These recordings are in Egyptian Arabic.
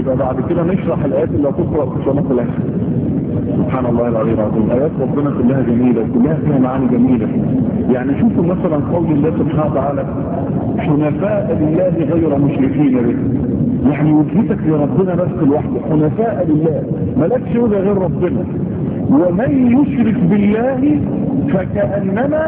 يبقى بعد كده نشرح الايات اللي هتقرا في صلاه العشاء سبحان الله العلي العظيم ايات ربنا كلها جميله وكلها فيها معاني جميله يعني شوفوا مثلا قول الله سبحانه وتعالى حنفاء لله غير مشركين به يعني وجهتك لربنا بس لوحده حنفاء لله مالكش وجه غير ربنا ومن يشرك بالله فكأنما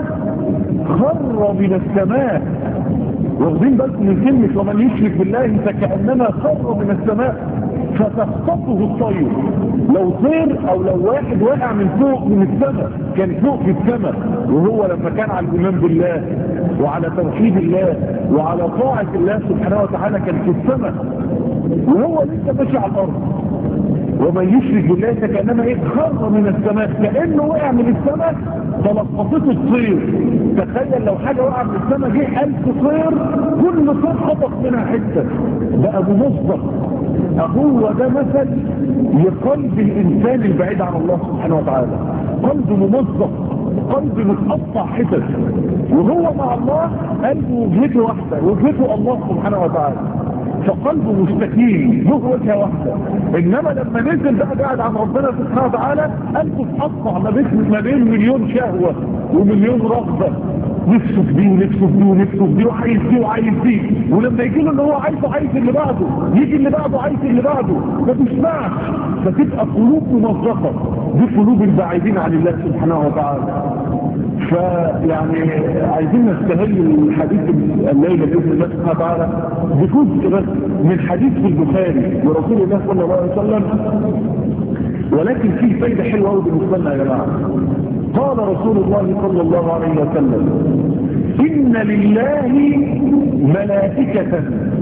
خر من السماء واخدين بالكم من كلمة ومن يشرك بالله فكأنما خر من السماء فتخطفه الطير لو طير او لو واحد واقع من فوق من السماء كان فوق في السماء وهو لما كان على الايمان بالله وعلى توحيد الله وعلى طاعة الله سبحانه وتعالى كان في السماء وهو لسه ماشي على الارض ومن يشرك بالله فكانما ايه خر من السماء كانه وقع من السماء تلقطته الطير تخيل لو حاجه وقع من السماء جه ألف طير كل طير خطف منها حته بقى بمصدق هو ده مثل لقلب الانسان البعيد عن الله سبحانه وتعالى قلب ممزق قلب متقطع حتت وهو مع الله قلبه وجهته واحده وجهته الله سبحانه وتعالى فقلبه مستكين له وجهه واحده انما لما نزل بقى قاعد عن ربنا سبحانه وتعالى قلبه اتقطع ما بين ما بين مليون شهوه ومليون رغبه نفسه في دي ونفسه في دي ونفسه في دي وعايز دي وعايز دي ولما يجي له اللي هو عايزه عايز اللي بعده يجي اللي بعده عايز اللي بعده ما تسمعش فتبقى قلوب ممزقه دي قلوب البعيدين عن الله سبحانه وتعالى فيعني عايزين نستهل الحديث الليلة بإذن الله سبحانه وتعالى بجزء بس من حديث في البخاري ورسول الله صلى الله عليه وسلم ولكن فيه فايدة حلوة قوي بالنسبة لنا يا جماعة قال رسول الله صلى الله عليه وسلم إن لله ملائكة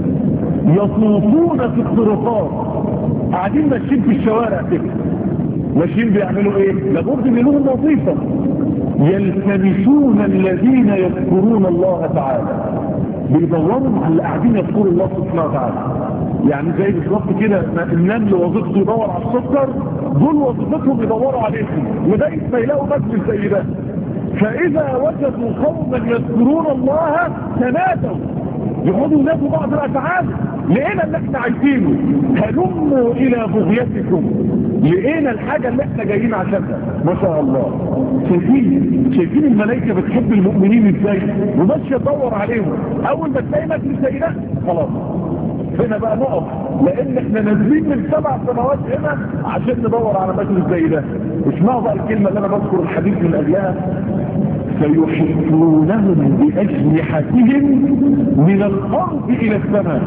يطوفون في الطرقات قاعدين ماشيين في الشوارع كده ماشيين بيعملوا ايه لابد من لهم وظيفه يلتمسون الذين يذكرون الله تعالى بيدوروا على اللي قاعدين يذكروا الله سبحانه وتعالى يعني زي بالظبط كده النمل وظيفته يدور على السكر دول وظيفتهم يدوروا عليهم لغايه ما يلاقوا مجلس زي ده فاذا وجدوا قوما يذكرون الله تنادوا يقعدوا ينادوا بعض الافعال لقينا اللي احنا عايزينه هلموا الى بغيتكم لقينا الحاجة اللي احنا جايين عشانها ما شاء الله شايفين شايفين الملائكة بتحب المؤمنين ازاي وماشية تدور عليهم اول ما تلاقي مجلس زي ده خلاص هنا بقى نقف لان احنا نازلين من سبع سنوات هنا عشان ندور على مجلس زي ده اسمعوا بقى الكلمة اللي انا بذكر الحديث من اجلها فيحفونهم بأجنحتهم من الأرض إلى السماء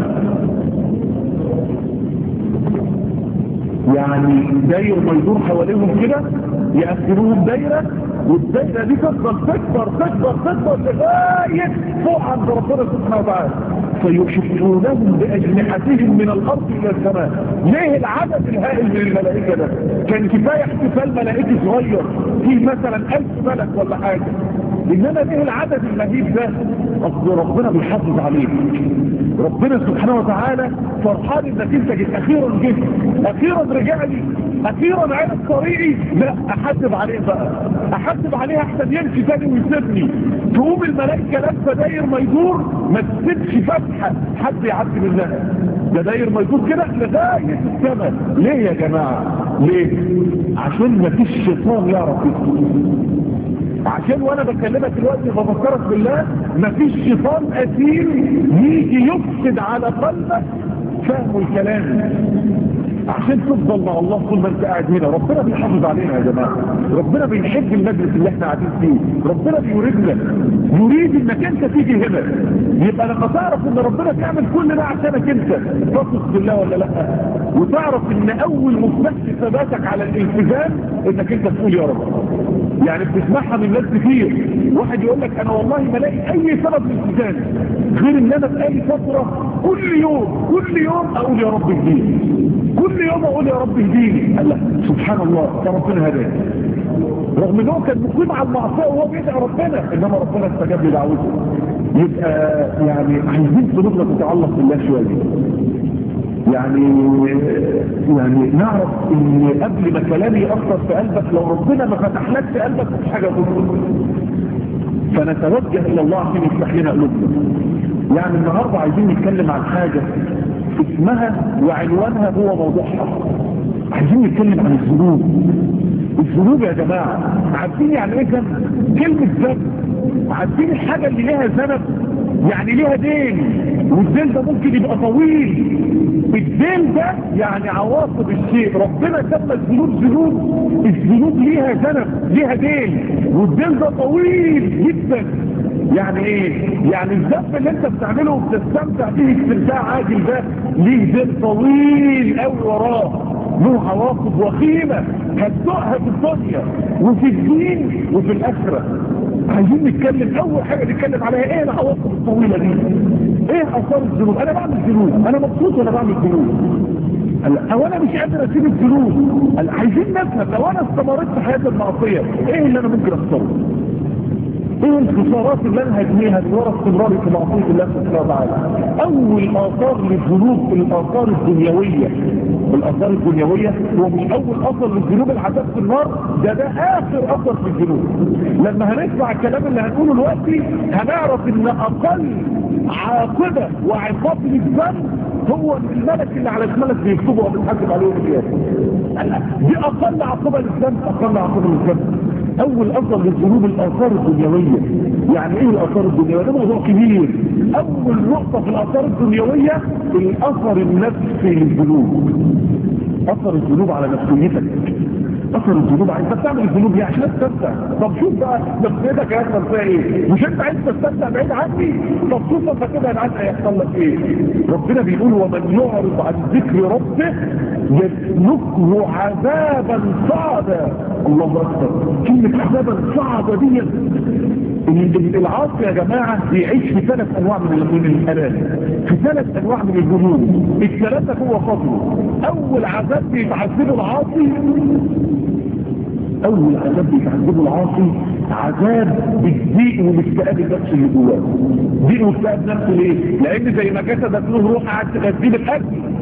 يعني داير ما يدور حواليهم كده يقفلوهم دايرة والدايرة دي تفضل تكبر تكبر تكبر لغاية فوق عند ربنا سبحانه وتعالى فيحفونهم بأجنحتهم من الأرض إلى السماء ليه العدد الهائل من الملائكة ده كان كفاية احتفال ملائكي صغير فيه مثلا ألف ملك ولا حاجة إنما ليه العدد المهيب ده أصل ربنا بيحافظ عليك ربنا سبحانه وتعالى فرحان انك انت جيت اخيرا جيت اخيرا رجع لي اخيرا عرف طريقي لا احسب عليه بقى احسب عليه احسن يمشي تاني ويسيبني تقوم الملائكه لفه داير ما يدور ما تسيبش فتحه حد يعدي منها ده داير ما يدور كده لغايه السماء ليه يا جماعه ليه عشان ما فيش شيطان يعرف يدخل عشان وانا بكلمك دلوقتي بفكرك بالله مفيش شيطان اثير يجي يفسد على قلبك فهم الكلام عشان تفضل مع الله طول ما انت قاعد هنا ربنا بيحافظ علينا يا جماعه ربنا بيحب المجلس اللي احنا قاعدين فيه ربنا بيريدنا يريد انك انت تيجي هنا يبقى لما تعرف ان ربنا بيعمل كل ده عشانك انت تثق بالله ولا لا وتعرف ان اول مفتاح ثباتك على الالتزام انك انت تقول يا رب يعني بتسمعها من ناس كتير واحد يقول لك انا والله ما الاقي اي سبب للالتزام غير ان انا بقالي فتره كل يوم كل يوم اقول يا رب اهديني كل يوم اقول يا رب اهديني قال لك سبحان الله ده ربنا هداني رغم ان هو كان مقيم على المعصيه وهو بيدعي ربنا انما ربنا استجاب لدعوته يبقى يعني عايزين قلوبنا تتعلق بالله شويه يعني يعني نعرف ان قبل ما كلامي يأثر في قلبك لو ربنا ما فتح لك في قلبك مفيش حاجه تدخل فنتوجه الى الله عشان يفتح لنا قلوبنا يعني النهارده عايزين نتكلم عن حاجه اسمها وعنوانها هو موضوعها عايزين نتكلم عن الذنوب الذنوب يا جماعة عارفين يعني ايه ذنب كلمة ذنب عارفين الحاجة اللي ليها ذنب يعني ليها دين والدين ده ممكن يبقى طويل الدين ده يعني عواقب الشيء ربنا سمى الذنوب ذنوب الذنوب ليها ذنب ليها دين والدين ده طويل جدا يعني ايه يعني الذنب اللي انت بتعمله وبتستمتع به استمتاع عاجل ده ليه دين طويل قوي وراه له عواقب وخيمة هتدقها في الدنيا وفي الدين وفي الآخرة عايزين نتكلم أول حاجة نتكلم عليها إيه العواقب الطويلة دي إيه أثار الذنوب أنا بعمل ذنوب أنا مبسوط وأنا بعمل ذنوب او انا مش قادر اسيب الذنوب عايزين نفهم لو انا استمريت في حياتي المعصيه ايه اللي انا ممكن اخسره ايه الخسارات اللي انا هجنيها من وراء استمراري في معصيه الله سبحانه وتعالى اول اثار للذنوب الاثار الدنيويه الاثار الدنيويه هو مش اول اثر للذنوب العذاب في النار ده ده اخر اثر في الذنوب لما هنسمع الكلام اللي هنقوله دلوقتي هنعرف ان اقل عاقبه وعقاب للذنب هو الملك اللي على شمالك بيكتبه وبيتحاسب عليه القيامه دي اقل عقوبه للذنب اقل عقوبه للذنب اول اثر للذنوب الاثار الدنيويه يعني ايه الاثار الدنيويه ده موضوع كبير اول نقطه في الاثار الدنيويه الاثر النفسي للذنوب اثر الذنوب على نفسيتك اثر الذنوب انت بتعمل الذنوب دي عشان تستمتع طب شوف بقى نفسيتك هيحصل فيها ايه مش انت عايز تستمتع بعيد عني طب شوف انت كده العاد هيحصل لك ايه ربنا بيقول ومن يعرض عن ذكر ربه يسلكه عذابا صعدا الله اكبر كلمه عذابا صعدا دي العاصي يا جماعه بيعيش في ثلاث انواع من من الالام في ثلاث انواع من الذنوب الثلاثه هو فضله اول عذاب بيتعذبه العاصي اول عذاب بيتعذبه العاصي عذاب بالضيق والاكتئاب النفسي اللي جواه ضيق واكتئاب نفسي ليه لان زي ما جسدك له روح قاعد تغذيه بالاكل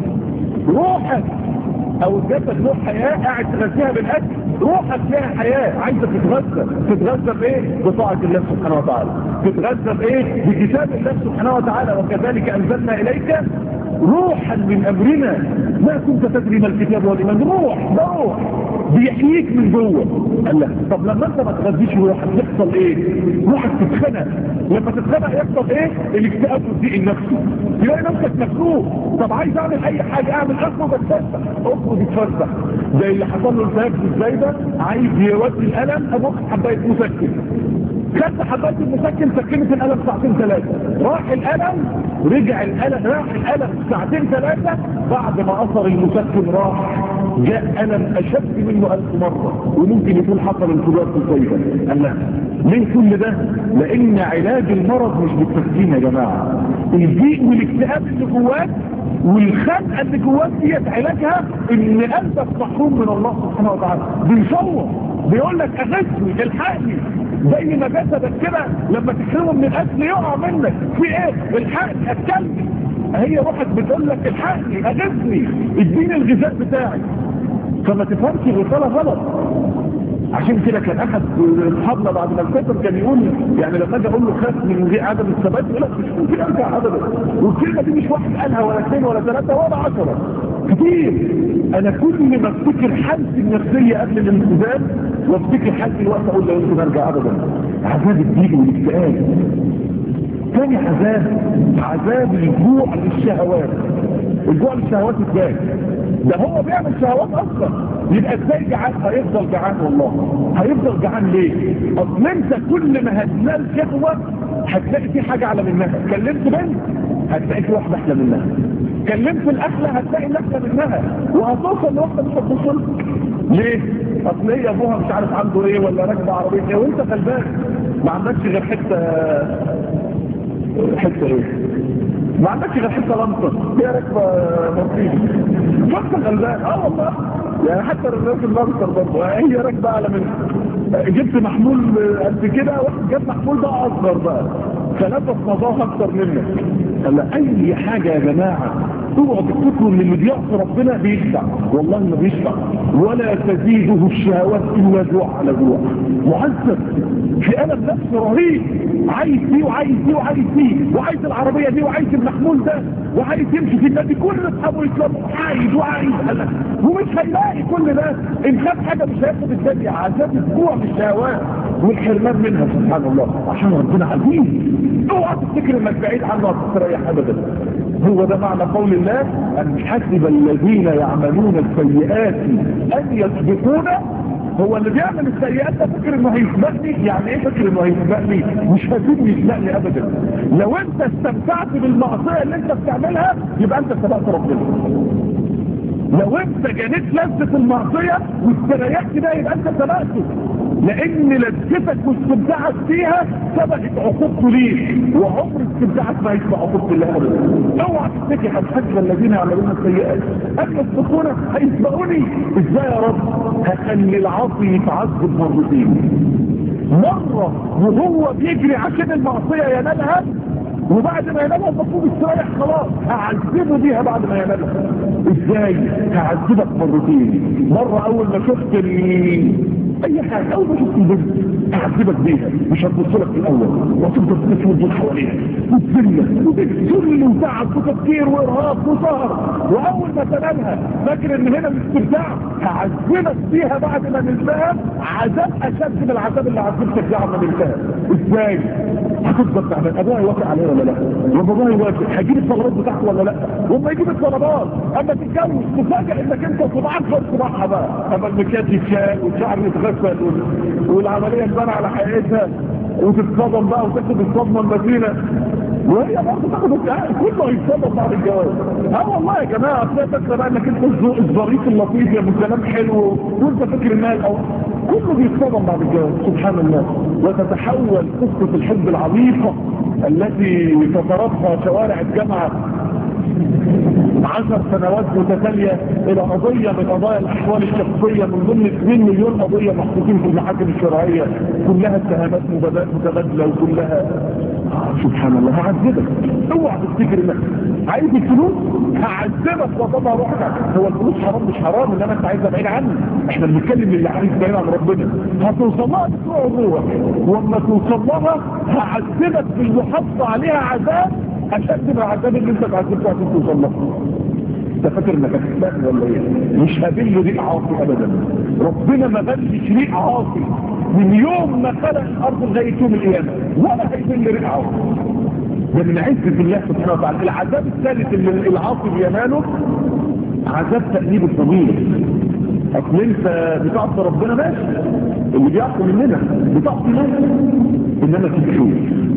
روحك او الجسد له حياه قاعد تغذيها بالاكل روحك فيها حياه عايزه تتغذى تتغذى بايه بطاعه الله سبحانه وتعالى تتغذى بايه بكتاب الله سبحانه وتعالى وكذلك انزلنا اليك روحا من امرنا ما كنت تدري ما الكتاب والايمان روح ده روح بيحييك من جوه قال لك طب لما انت ما تغذيش روحك يحصل ايه روحك تتخنق لما تتخنق يحصل ايه الاكتئاب والضيق النفسي تلاقي نفسك مخنوق طب عايز اعمل اي حاجه اعمل اخرج اتفسح اخرج اتفسح زي اللي حصل له التهاب في الزايده عايز يودي الالم ابوك حبايه مسكن خدت حبايه المسكن سكنت الالم ساعتين ثلاثه راح الالم رجع الالم راح الالم ساعتين ثلاثه بعد ما اثر المسكن راح جاء الم اشد منه الف مره وممكن يكون حصل انفجار في الزايده قال لا ليه كل ده لان علاج المرض مش بالتسكين يا جماعه الضيق والاكتئاب اللي جواك والخنقه اللي جواك ديت علاجها ان قلبك محروم من الله سبحانه وتعالى بيصور بيقول لك اغثني الحقني زي ما جسدك كده لما تحرمه من الاكل يقع منك في ايه الحقني اكلني هي روحك بتقول لك الحقني اغثني اديني الغذاء بتاعي فما تفهمش الرساله غلط عشان كده كان احد اصحابنا بعد ما الكتب كان يقول يعني لما اجي اقول له خاف من غير عدم الثبات يقول لك مش ممكن ارجع ابدا والكلمه دي مش واحد قالها ولا اثنين ولا ثلاثه ولا عشره كتير انا كل ما افتكر حالتي النفسيه قبل الالتزام وافتكر حالتي الوقت اقول لا يمكن ارجع ابدا عذاب الضيق والاكتئاب ثاني عذاب عذاب الجوع للشهوات الجوع للشهوات ازاي ده هو بيعمل شهوات اصلا يبقى ازاي جعان هيفضل جعان والله هيفضل جعان ليه اصل انت كل ما هتنال شهوه هتلاقي في حاجه اعلى منها كلمت بنت هتلاقي في واحده احلى منها كلمت الاحلى هتلاقي الاحلى منها وهتوصل لواحده مش هتوصل ليه اصل هي ابوها مش عارف عنده ايه ولا راكبه عربيه ايه وانت غلبان ما عندكش غير حته حته ايه ما عندكش غير حته لمطه هي راكبه مرسيدس فانت غلبان اه والله يعني حتى الناس اللمطه برضه هي راكبه اعلى منها جبت محمول قد كده واحد جاب محمول بقى اصغر بقى فنفس نظام اكتر منك قال اي حاجه يا جماعه اوعوا تفتكروا ان اللي بيعصي ربنا بيشبع والله ما بيشبع ولا تزيده الشهوات الا جوع على جوع معذب في الم نفسي رهيب عايز دي وعايز دي وعايز دي وعايز العربيه دي وعايز المحمول ده وعايز يمشي في النادي كل اصحابه يطلبوا عايز وعايز أنا. ومش هيلاقي كل ده ان خد حاجه مش هياخد الدنيا عذاب الجوع بالشهوات والحرمان منها سبحان الله عشان ربنا عزيز اوعى تفتكر انك بعيد عنه هتستريح ابدا هو ده معنى قول الله ان حسب الذين يعملون السيئات ان يسبقونا هو اللي بيعمل السيئات ده فكر انه هيسبقني يعني ايه فكر انه هيسبقني مش هسيبني يسبقني ابدا لو انت استمتعت بالمعصيه اللي انت بتعملها يبقى انت سبقت ربنا لو انت جنيت لذة المعصية واستريحت ده يبقى انت سبقته لان لذتك واستمتاعك فيها سبقت عقوبته ليك وعمر استمتاعك ما يسبق عقوبة الله ابدا اوعى تفتكر حسب الذين يعملون السيئات ان يسبقونا هيسبقوني ازاي يا رب هخلي العاصي يتعذب مرتين مرة وهو بيجري عشان المعصية ينالها وبعد ما ينالها المفروض يستريح خلاص هعذبه بيها بعد ما ينالها ازاي هعذبك مرتين مرة اول ما شفت ال... اي حاجة اول ما شفت البنت هعذبك بيها مش هتبص لك في الاول وتفضل تلف وتدور حواليها وتذلك وتذل وتعب وتفكير وارهاق وسهر واول ما تنالها فاكر ان هنا الاستمتاع هعذبك بيها بعد ما نلتها عذاب اشد من العذاب اللي عذبتك بيه عما نلتها ازاي هتفضل تعبان ابوها يوافق عليها ولا لا وباباها يوافق هيجيب الطلبات بتاعته ولا لا وما يجيب الطلبات اما تتجوز تفاجئ انك انت صباعك غير صباعها بقى اما المكياج يتشال والشعر يتغسل والعمليه تبان على حقيقتها وتتصدم بقى وتاخد الصدمه المتينه وهي برضه تاخد الجهاز كله هيتصدم بعد الجواز اه والله يا جماعه هتلاقي فاكره بقى انك انت الذوق الظريف اللطيف يا ابو كلام حلو وانت فاكر انها الاول كله بيتصدم بعد الجواز سبحان الله وتتحول قصه الحب العميقه التي تتربى شوارع الجامعه عشر سنوات متتالية الى قضية من قضايا الاحوال الشخصية من ضمن 2 مليون قضية محطوطين في المحاكم الشرعية كلها اتهامات متبادلة وكلها آه سبحان الله هعذبك اوعى تفتكر انك عايز الفلوس هعذبك وطبع روحك هو الفلوس حرام مش حرام انما انت عايزها بعيد عني احنا بنتكلم اللي عايز بعيد عن ربنا هتوصل لها بسوء روحك واما توصل لها هعذبك بالمحافظة عليها عذاب اشد من العذاب اللي انت تعذبته عشان توصل له انت فاكر انك هتسبقني ولا ايه مش هبل ريق عاصي ابدا ربنا ما بلش ريق عاصي من يوم ما خلق الارض لغايه يوم القيامه ولا هيبل ريق عاصي ده من عزة الله سبحانه وتعالى العذاب الثالث اللي العاصي بيناله عذاب تأنيب الضمير اصل انت بتعصي ربنا ماشي اللي بيعصي مننا بتعصي ناس انما تكشوف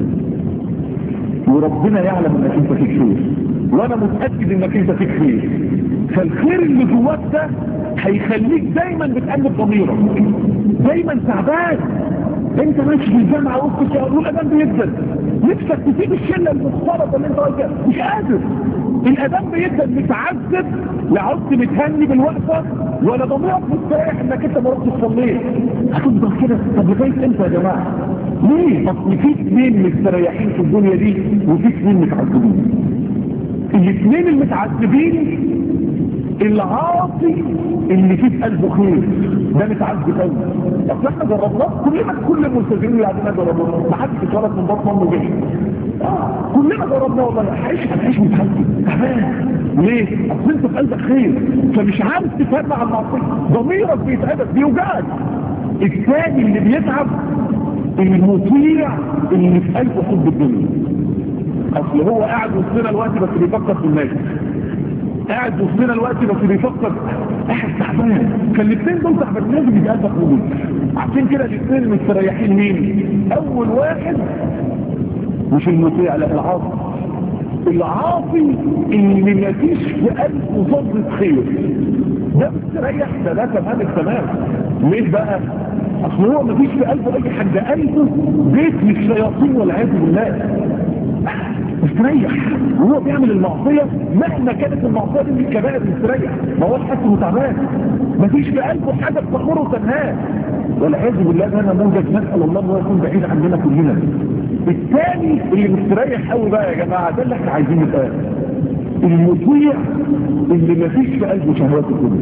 وربنا يعلم انك انت فيك خير وانا متأكد انك انت فيك خير فالخير اللي جواك ده هيخليك دايما بتأنب ضميرك دايما تعبان انت ماشي في الجامعة وسط الشهر والادام بيدن نفسك تسيب الشلة المفترضة اللي انت واجهها مش قادر الادام بيدن متعذب لا عدت متهني بالوقفة ولا ضميرك مستريح انك انت ما رحتش صليت هتفضل كده طب لغايه امتى يا جماعه ليه اصل في اثنين مستريحين في الدنيا دي وفي اثنين متعذبين الاثنين المتعذبين العاصي اللي فيه في قلبه خير ده متعذب قوي اصل احنا جربناه كلنا كل الملتزمين اللي قاعدين جربوه ما حدش اتولد من بطن امه جه آه. كلنا جربناه والله هعيش هتعيش متعذب تعبان ليه؟ اصل انت في قلبك خير فمش عارف تفهم مع المعصيه ضميرك بيتعبك بيوجعك الثاني اللي بيتعب المطيع اللي في قلبه حب الدنيا اصل هو قاعد وسطنا الوقت بس بيفكر في الناس قاعد وسطنا الوقت بس بيفكر قاعد تعبان فالاثنين دول تعبان لازم يبقى قلبك موجود عشان كده الاثنين مستريحين مين اول واحد مش المطيع لا العاصي العاصي اللي ما فيش في قلبه ذره خير ده مستريح ده ده تمام التمام ليه بقى اصل هو ما فيش في قلبه اي حد ده قلبه بيت للشياطين والعياذ بالله مستريح وهو بيعمل المعصية مهما كانت المعصية دي من الكبائر مستريح ما هوش حاسه تعبان مفيش في قلبه حاجة تخمره وتنهاه والعياذ بالله ده نموذج نسأل الله انه يكون بعيد عننا كلنا الثاني اللي مستريح قوي بقى يا جماعة ده اللي احنا عايزين نبقى المطيع اللي مفيش في قلبه شهوات الدنيا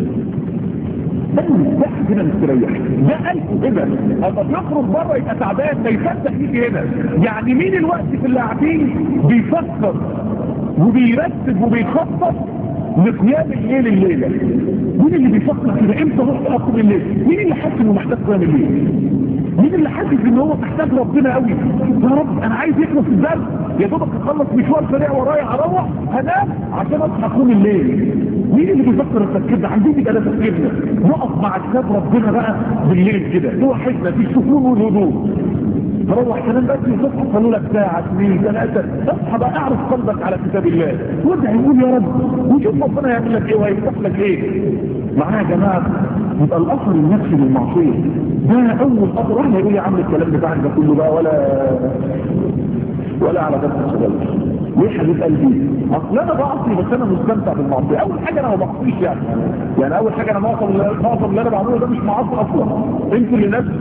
ده مرتاح كده مستريح ده قلبه كده اما بيخرج بره يبقى تعبان ما يصدق يجي هنا يعني مين الوقت في اللي قاعدين بيفكر وبيرتب وبيخطط لقيام الليل الليله مين اللي بيفكر كده امتى اروح اقوم الليل مين اللي حاسس انه محتاج قيام الليل مين اللي حاسس ان هو محتاج ربنا قوي يا رب انا عايز يخلص الدرس يا دوبك اخلص مشوار سريع ورايا اروح هنام عشان اصحى اقوم الليل مين اللي بيفكر التفكير ده عندي يبقى ده تفكيرنا نقف مع كتاب ربنا بقى بالليل كده نوحدنا في سكون والهدوء تروح تنام بس وتصحى تصلوا لك ساعه اثنين ثلاثه تصحى بقى اعرف قلبك على كتاب الله وادعي قول يا رب وشوف ربنا يعمل لك ايه وهيفتح لك ايه معايا يا جماعه يبقى الاثر النفسي للمعصيه ده اول اثر واحد يقول يا عم الكلام بتاعك ده كله بقى ولا ولا على درس الشباب ليه حبيب قلبي اصل انا بعصي بس انا مستمتع بالمعصيه اول حاجه انا ما بعصيش يعني يعني اول حاجه انا معظم معظم اللي انا بعمله ده مش معصي اصلا انتوا اللي ناس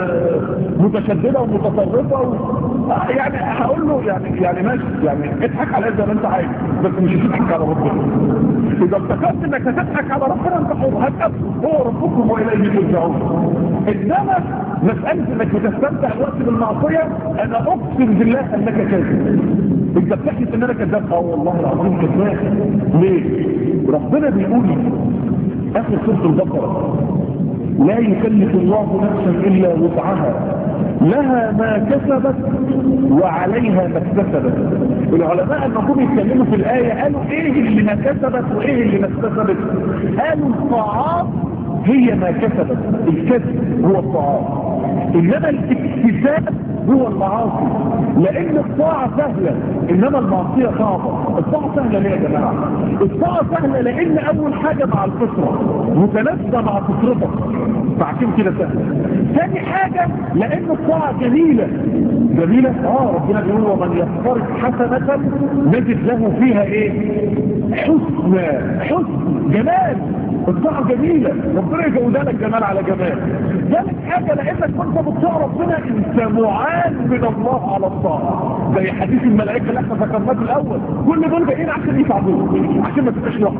متشدده ومتطرفه و... آه يعني هقول له يعني يعني ماشي يعني اضحك على زي ما انت عايز بس مش هتضحك على ربنا اذا افتكرت انك هتضحك على ربنا انت حر هتقبل هو ربكم واليه ترجعون انما مساله انك بتستمتع الوقت بالمعصيه انا اقسم بالله انك كاذب انت بتحلف ان انا كذاب اه والله العظيم كذاب ليه ربنا بيقول اخر سوره البقره لا يكلف الله نفسا الا وسعها لها ما كسبت وعليها ما اكتسبت العلماء المفروض يتكلموا في الايه قالوا ايه اللي ما كسبت وايه اللي ما اكتسبت قالوا الطاعات هي ما كسبت الكسب هو الطاعات انما الاكتساب هو المعاصي لان الطاعة سهلة انما المعصية صعبة الطاعة سهلة ليه يا جماعة الطاعة سهلة لان اول حاجة مع الفطرة متناسبة مع فطرتك فعشان كده سهلة ثاني حاجة لان الطاعة جميلة جميلة اه ربنا بيقول ومن يفترض حسنة نجد له فيها ايه حسن حسن جمال الطاعة جميلة ربنا يجودها لك جمال على جمال ثالث حاجة لانك كنت بتطاع ربنا انت معان من الله على الطاعة زي حديث الملائكة اللي احنا ذكرناه في الاول كل دول جايين عشان يساعدوك عشان ما تبقاش لوحدك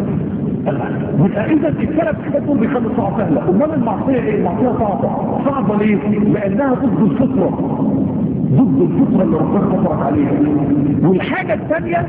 يبقى اذا الثلاث حاجات دول بيخلوا الطاعة سهلة امال المعصية ايه المعصية صعبة صعبة ليه لانها ضد الفطرة ضد الفطرة اللي ربنا فطرك عليها والحاجة الثانية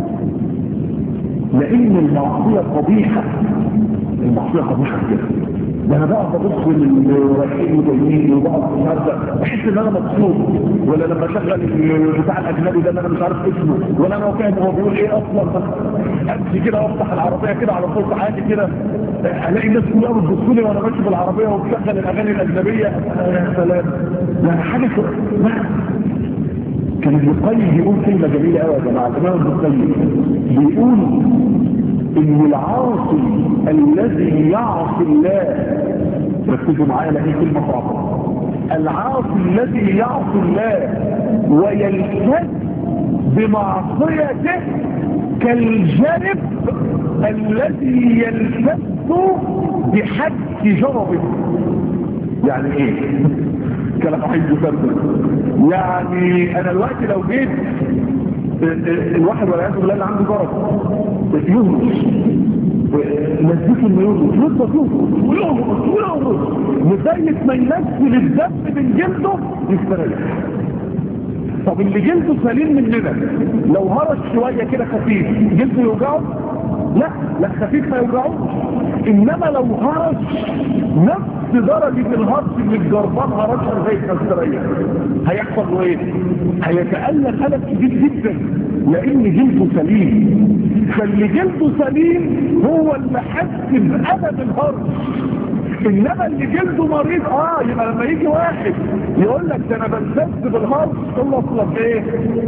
لان المعصية قبيحة المعصية قبيحة كده ده انا بقى ببص للرايحين وجايين وبقعد مش عارف بحس ان انا مبسوط ولا لما اشغل بتاع الاجنبي ده اللي انا مش عارف اسمه ولا انا فاهم هو بيقول ايه اصلا امشي كده وافتح العربيه كده على صوت عالي كده الاقي الناس كلها بتبص لي وانا ماشي بالعربيه وبشغل الاغاني الاجنبيه يا سلام ده حاجه كده كان ابن القيم بيقول كلمه جميله قوي يا جماعه الامام ابن القيم بيقول ان العاصي الذي يعصي الله ركزوا معايا لان كلمه صعبه العاصي الذي يعصي الله ويلتز بمعصيته كالجرب الذي يلتز بحد جربه يعني ايه كلام حي يسمى يعني انا دلوقتي لو جيت الواحد والعياذ بالله اللي عنده جرس يهرش نزيك انه يهرش يفضل يهرش ويهرش ويهرش لغايه ما ينزل الدم من جلده يستريح طب اللي جلده سليم مننا لو هرش شويه كده خفيف جلده يوجعه لا لا خفيف ما يوجعوش انما لو هرش نفس درجة الهرش اللي الجربان هرشها زي الكسرية هيحصل له ايه هيتألم ألم كبير جدا لان جلده سليم فاللي جلده سليم هو اللي حس بألم الهرش انما اللي جلده مريض اه يبقى لما يجي واحد يقول لك ده انا بلتز بالهرش تقول له اصلك ايه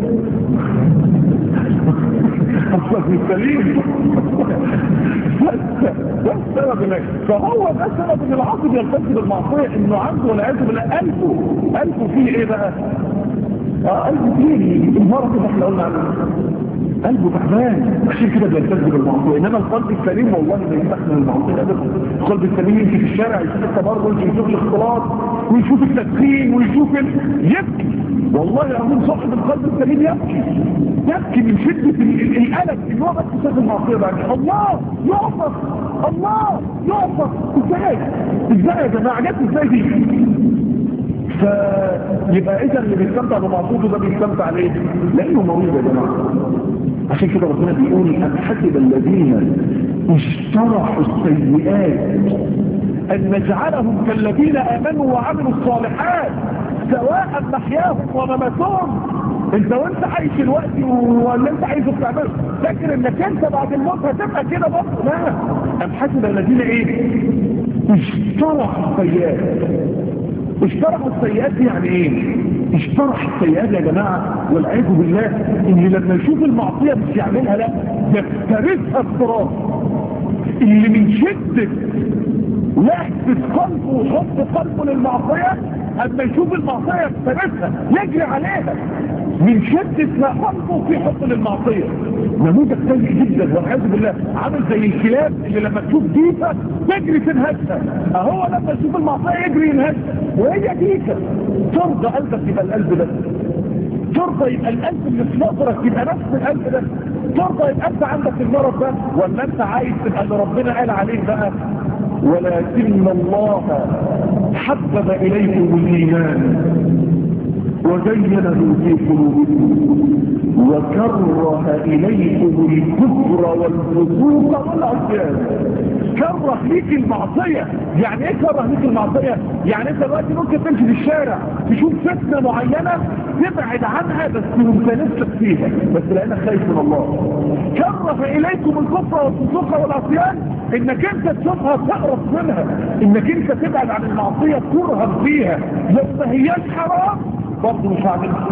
اصلك مش سليم ده السبب هناك فهو ده سبب ان العاصب يلتزم بالمعصيه انه عنده والعياذ بالله قلبه قلبه فيه ايه بقى؟ اه قلبه فيه المرض اللي احنا قلنا عنه قلبه تعبان عشان كده بيلتزم بالمعصيه انما القلب السليم والله ما يستحمل المعصيه ابدا القلب السليم يمشي في الشارع يشوف التبرج ويشوف الاختلاط ويشوف التدخين ويشوف ال... يبكي والله العظيم صاحب القلب السليم يبكي يبكي من شده الالم ان هو بس شاف المعصيه بعد الله يعصف الله يعصف ازاي ازاي يا جماعه جت ازاي دي فيبقى اذا اللي بيستمتع بمعصوته ده بيستمتع ليه لانه مريض يا جماعه عشان كده ربنا بيقول ان حسب الذين اشترحوا السيئات ان نجعلهم كالذين امنوا وعملوا الصالحات سواء محياهم ومماتهم انت وانت عايش الوقت ولا انت عايزه تعمله فاكر انك انت بعد الموت هتبقى كده برضه لا ام حسب الذين ايه اشترحوا السيئات اشترحوا السيئات دي يعني ايه اشترح السيئات يا جماعة والعياذ بالله ان لما يشوف المعصية مش يعملها لا يفترسها اضطراب اللي من شدة لحظة قلبه وحب قلبه للمعصية اما يشوف المعصية يفترسها يجري عليها من شدة ما قلبه في حب للمعصية نموذج سيء جدا والعياذ بالله عامل زي الكلاب اللي لما تشوف ديفة تجري تنهزها اهو لما يشوف المعصية يجري ينهزها وهي ديفة ترضى قلبك يبقى القلب ده ترضى يبقى القلب اللي في نظرك يبقى نفس القلب ده ترضى يبقى انت عندك المرض ده ولا انت عايز تبقى اللي ربنا قال عليك بقى ولكن الله حبب اليكم الايمان وزينه في قلوبكم وكره إليكم الكفر والفسوق والعصيان كره ليك المعصية يعني ايه كره ليك المعصية يعني انت دلوقتي ممكن تمشي في الشارع تشوف فتنة معينة تبعد عنها بس ممتنسك فيها بس لانك خايف من الله كره إليكم الكفر والفسوق والعصيان انك انت تشوفها تقرب منها انك انت تبعد عن المعصية ترهب فيها لو ما هياش حرام برضه مش هعملها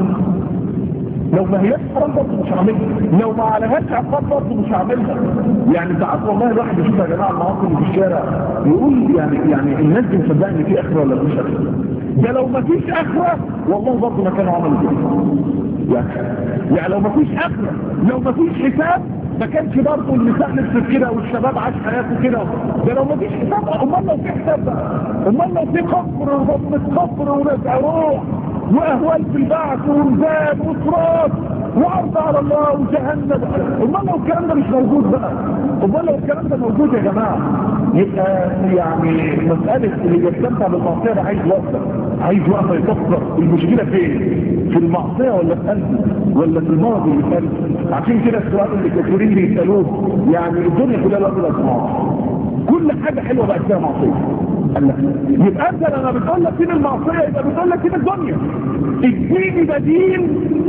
لو ما هياش حرام برضه مش هعملها لو ما عليهاش عقاب برضه مش هعملها يعني ساعات والله الواحد يشوف يا جماعه المواقف اللي في الشارع يقول يعني يعني الناس دي مصدقه ان في اخره ولا مفيش اخره ده لو ما فيش اخره والله برضه ما كانوا عملوا كده يعني يعني لو ما فيش اخره لو ما فيش حساب ما كانش برضه النساء نفسك كده والشباب عاش حياته كده ده لو ما فيش حساب امال لو في حساب بقى امال لو في قبر وضمة قبر ونزع روح واهوال في البعث وميزان وصراط وعرض على الله وجهنم امال لو الكلام ده مش موجود بقى امال لو الكلام ده موجود يا جماعه يبقى يعني مساله اللي بيستمتع بالمعصيه ده عايز وقفه عايز وقفه يفكر المشكله فين في المعصيه ولا في قلبه ولا في المرض اللي في قلبه عشان كده السؤال اللي كثيرين بيسالوه يعني الدنيا كلها لا بلا معصيه كل حاجه حلوه بقت فيها معصيه يبقى انت لما بتقول لك فين المعصيه يبقى بتقول لك فين الدنيا اديني بديل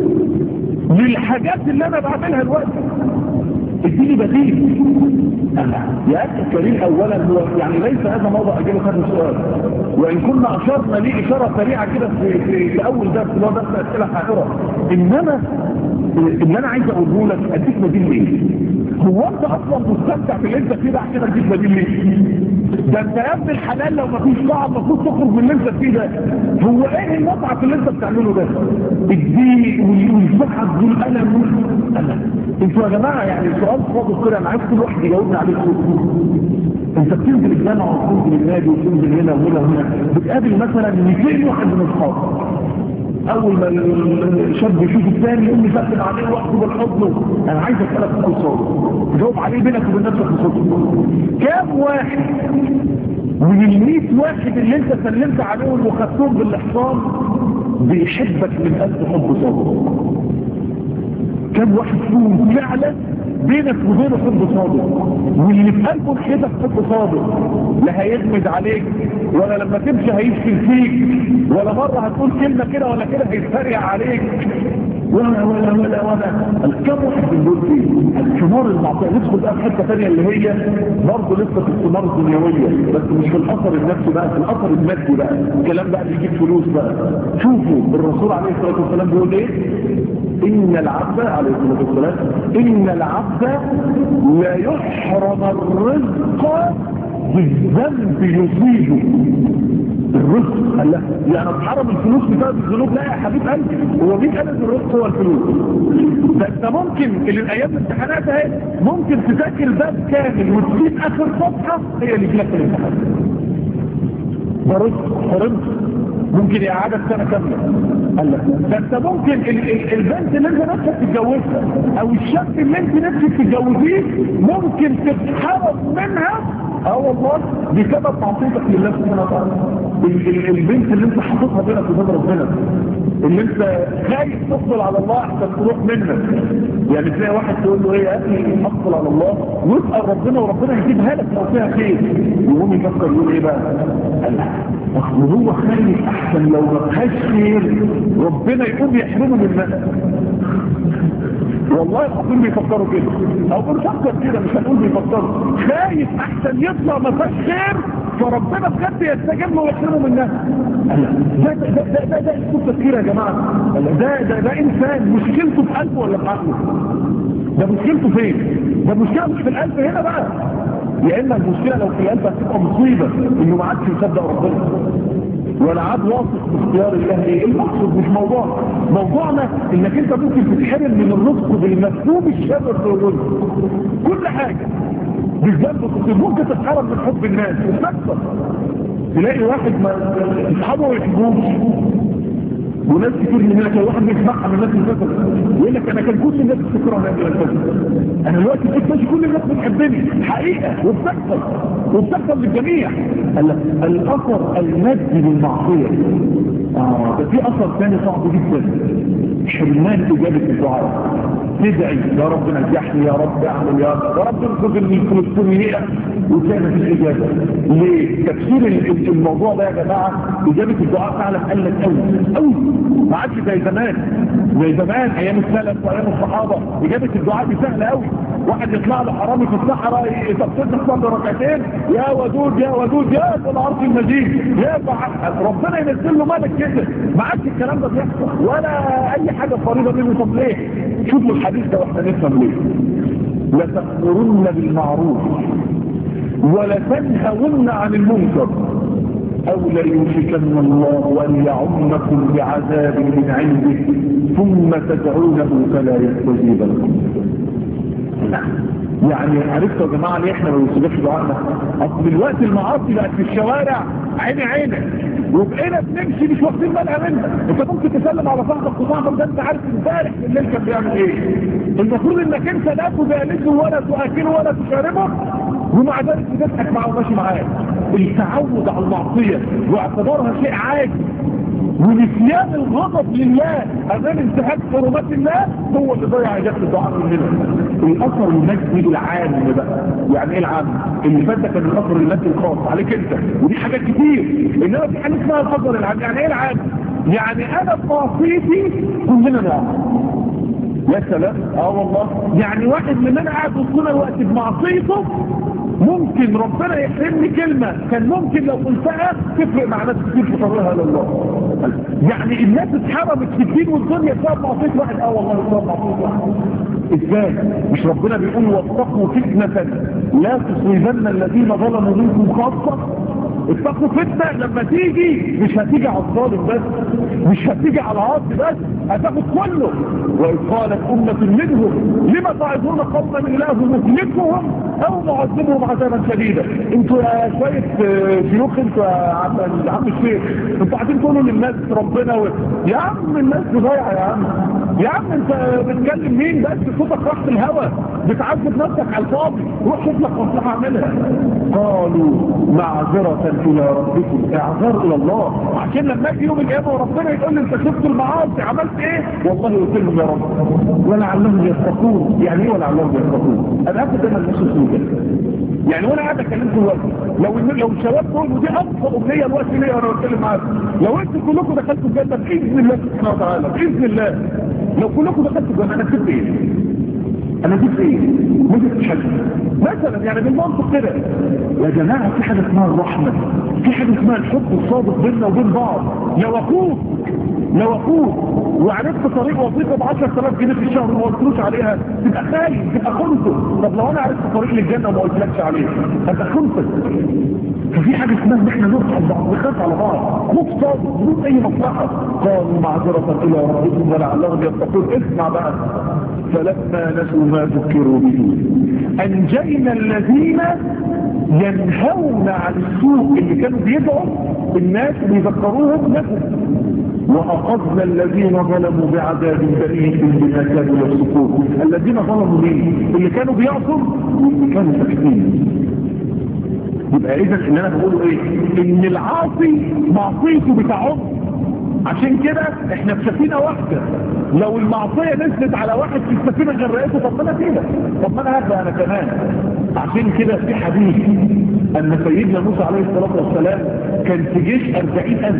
للحاجات اللي انا بعملها دلوقتي اديني بديل يا أخي الكريم أولا هو يعني ليس هذا موضع أجيبه خد السؤال وإن كنا أشرنا ليه إشارة سريعة كده في, في, في أول درس اللي هو درس أسئلة حائرة إنما اللي أنا عايز أقوله لك أديك بديل ليه؟ هو أنت أصلا مستمتع باللي أنت فيه ده عشان أديك بديل ليه؟ ده أنت يا ابن الحلال لو مفيش طاعة المفروض تخرج من اللي أنت فيه ده هو إيه المتعة في اللي أنت بتعمله ده؟ الضيق والفحص والألم والألم انتوا يا جماعة يعني السؤال فاضل كده انا عايز كل واحد يجاوبني عليه انت بتنزل الجامعة وتنزل النادي وتنزل هنا وهنا وهنا بتقابل مثلا 200 واحد من اصحابك اول ما الشاب يشوف الثاني يقوم يسلم عليه واخده بالحضن انا عايز اسالك سؤال صادق جاوب عليه بينك وبين نفسك بصدق كام واحد من ال 100 واحد اللي انت سلمت عليهم وخدتهم بالاحصان بيحبك من قلب حب صادق كم واحد فيهم فعلا بينك وبينه حب صادق واللي في قلبه ناحيتك حب صادق لا هيجمد عليك ولا لما تمشي هيشكل فيك ولا مرة هتقول كلمة كده ولا كده هيتفرع عليك ولا ولا ولا ولا كم واحد من دول فيه الثمار المعطية ندخل بقى في حتة ثانية اللي هي برضه لسه في الثمار الدنيوية بس مش في الاثر النفسي بقى في الاثر المادي بقى الكلام بقى اللي يجيب فلوس بقى شوفوا الرسول عليه الصلاة والسلام بيقول ايه إن العبد عليه الصلاة والسلام إن العبد لا يحرم الرزق بالذنب يصيبه الرزق قال لا يعني اتحرم الفلوس بسبب الذنوب لا يا حبيب قلبي هو مين قال ان الرزق هو الفلوس ده انت ممكن الايام الامتحانات اهي ممكن تذاكر باب كامل وتسيب اخر صفحه هي اللي تجيلك في الامتحان ده رزق حرمت ممكن يقعدك سنه كامله قال لك ده انت ممكن ال ال البنت اللي انت نفسك تتجوزها او الشاب اللي انت نفسك تتجوزيه ممكن تتحرم منها اه والله بسبب معصيتك لله سبحانه وتعالى البنت اللي انت حاططها بينك وبين ربنا اللي انت خايف تفضل على الله احسن تروح منك يعني تلاقي واحد تقول له ايه يا اخي افضل على الله واسال ربنا وربنا يجيبها لك لو فيها خير يقوم يفكر يقول ايه بقى قال اصل هو خايف احسن لو ما فيهاش خير ربنا يقوم يحرمه منها والله العظيم بيفكروا كده او بنفكر كده مش هنقول بيفكروا خايف احسن يطلع ما فيهاش خير فربنا بجد يستجيب له ويحرمه منها ده ده ده ده, ده, ده اسلوب تفكير يا جماعه ده ده ده انسان مشكلته في قلبه ولا في عقله ده مشكلته فين ده مشكله مش في القلب هنا بقى يا اما المشكله لو في القلب هتبقى مصيبه انه ما عادش يصدق ربنا ولا عاد واثق باختيار الله ايه المقصود مش موضوع موضوعنا انك انت ممكن تتحرم من الرزق بالمفهوم الشامل للرزق كل حاجه بالذنب ممكن تتحرم من حب الناس وتكسر تلاقي واحد ما اصحابه ما يحبوش وناس كتير من هناك واحد بيسمعها من الناس الفترة يقول لك انا كان كل الناس بتكره هذه الفترة انا دلوقتي كنت ماشي كل الناس بتحبني حقيقة وبتحصل وبتحصل للجميع الاثر المادي للمعصية اه ده في اثر ثاني صعب جدا حرمان اجابة الدعاء تدعي يا رب نجحني يا رب اعمل يا رب يا رب انقذ الفلسطينية وكان مفيش اجابة ليه تفسير الموضوع ده يا جماعة اجابة الدعاء فعلا قلت قوي قوي ما عادش زي زمان زي زمان ايام السلف وايام الصحابه اجابه الدعاء دي سهله قوي واحد يطلع له حرامي في الصحراء يتصل تصلي ركعتين يا ودود يا ودود يا ذو العرش المجيد يا ربنا ينزل له ملك كده ما عادش الكلام ده بيحصل ولا اي حاجه فريضه منه طب ليه شوفوا الحديث ده واحنا نفهم ليه لتأمرن بالمعروف ولتنهون عن المنكر أو ليوشكن الله أن يعمكم بعذاب من عنده ثم تدعونه فلا يستجيب لكم يعني عرفتوا يا جماعة ليه احنا ما بنستجيبش دعائنا اصل دلوقتي المعاصي بقت في الشوارع عيني عينك وبقينا بنمشي مش واخدين بالها منها انت ممكن تسلم على صاحبك وصاحبك ده انت عارف امبارح بالليل كان بيعمل ايه المفروض انك انت لا تجالسه ولا تاكله ولا تشاربه ومع ذلك بتضحك معه وماشي معاه التعود على المعصيه واعتبارها شيء عادي ونسيان الغضب لله امام انتهاك حرمات الله هو اللي ضيع اجابه الدعاء مننا الاثر المجدي العام بقى يعني ايه العام اللي فات ده كان الاثر المجدي الخاص عليك انت ودي حاجات كتير انما في حاجه اسمها الاثر العام يعني ايه العام يعني انا بمعصيتي كلنا نعم يا سلام اه والله يعني واحد مننا قاعد وسطنا الوقت بمعصيته ممكن ربنا يحرمني كلمة كان ممكن لو قلتها تفرق مع ناس كتير في طريقها لله يعني الناس اتحرمت في الدين والدنيا بسبب معصية واحد اه والله بسبب معصية واحد ازاي مش ربنا بيقول واتقوا فتنة لا تصيبن الذين ظلموا منكم خاصة اتقوا فتنة لما تيجي مش هتيجي على الظالم بس مش هتيجي على العاصي بس هتاخد كله وإذ قالت أمة منهم لما تعظون قوما الله مهلكهم أو معذبهم عذابا شديدا انتوا يا شوية شيوخ انتوا يا عم, عم الشيخ انتوا قاعدين تقولوا للناس ربنا و... يا عم الناس ضايعة يا عم يا عم انت بتكلم مين بس صوتك راح في الهوا بتعذب نفسك على الفاضي روح شوف لك مصلحة اعملها قالوا معذرة الى ربكم اعذار الى الله عشان لما اجي يوم القيامه وربنا يقول لي انت شفت المعاصي عملت ايه والله قلت لهم يا رب ولعلهم يتقون يعني ايه ولعلهم يتقون انا هاخد انا النص كده يعني وانا قاعد اكلمكم دلوقتي لو لو الشباب دول ودي اقصى امنيه دلوقتي ليا وانا بتكلم معاكم لو انتوا كلكم دخلتوا الجنه باذن الله سبحانه وتعالى باذن الله لو كلكم دخلتوا الجنه انا كنت ايه انا جبت ايه ما جبتش حاجه مثلا يعني بالمنطق كده يا جماعه في حاجه اسمها الرحمه في حاجه اسمها الحب الصادق بيننا وبين بعض لو اخوك لو اخوك وعرفت طريق وظيفه ب 10000 جنيه في الشهر وما قلتلوش عليها تبقى خايف تبقى خنثى طب لو انا عرفت طريق للجنه وما قلتلكش عليه هبقى خنثى ففي حاجه اسمها ان احنا نرحم بعض نخاف على بعض مقصد بدون اي مصلحه قالوا معذره الى ربكم ولعلهم يتقون اسمع بقى فلما نسوا ما ذكروا به انجينا الذين ينهون عن السوء اللي كانوا بيدعوا الناس ويذكروهم لهم وأخذنا الذين ظلموا بعذاب بئيس بما كانوا يفسقون الذين ظلموا مين اللي كانوا بيعصوا كانوا ساكتين يبقى اذا اللي انا بقوله ايه ان العاصي معصيته بتعم عشان كده احنا في سفينه واحده لو المعصيه نزلت على واحد في السفينه غرقته طب ما انا كده طب ما انا هبدا انا كمان عشان كده في حديث ان سيدنا موسى عليه الصلاه والسلام كان في جيش 40000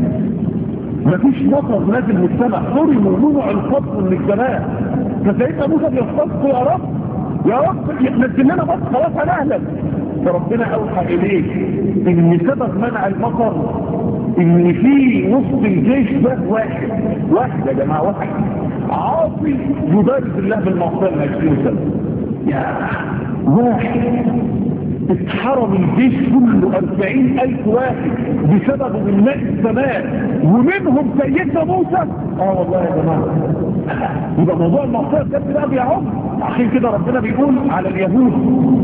مفيش مطر نازل من السماء حرموا منع الفضل من السماء فسيدنا موسى بيستسقوا يا رب يا رب نزل لنا بس خلاص هنهلك فربنا اوحى اليه ان سبب منع المطر ان في وسط الجيش ده واحد واحد يا جماعه واحد عاصي يبارز الله بالمعصيه من 20 سنه يا واحد اتحرم الجيش كله أربعين ألف واحد بسبب من ماء السماء ومنهم سيدنا موسى اه والله يا جماعة يبقى موضوع المعصية بجد بقى بيعم عشان كده ربنا بيقول على اليهود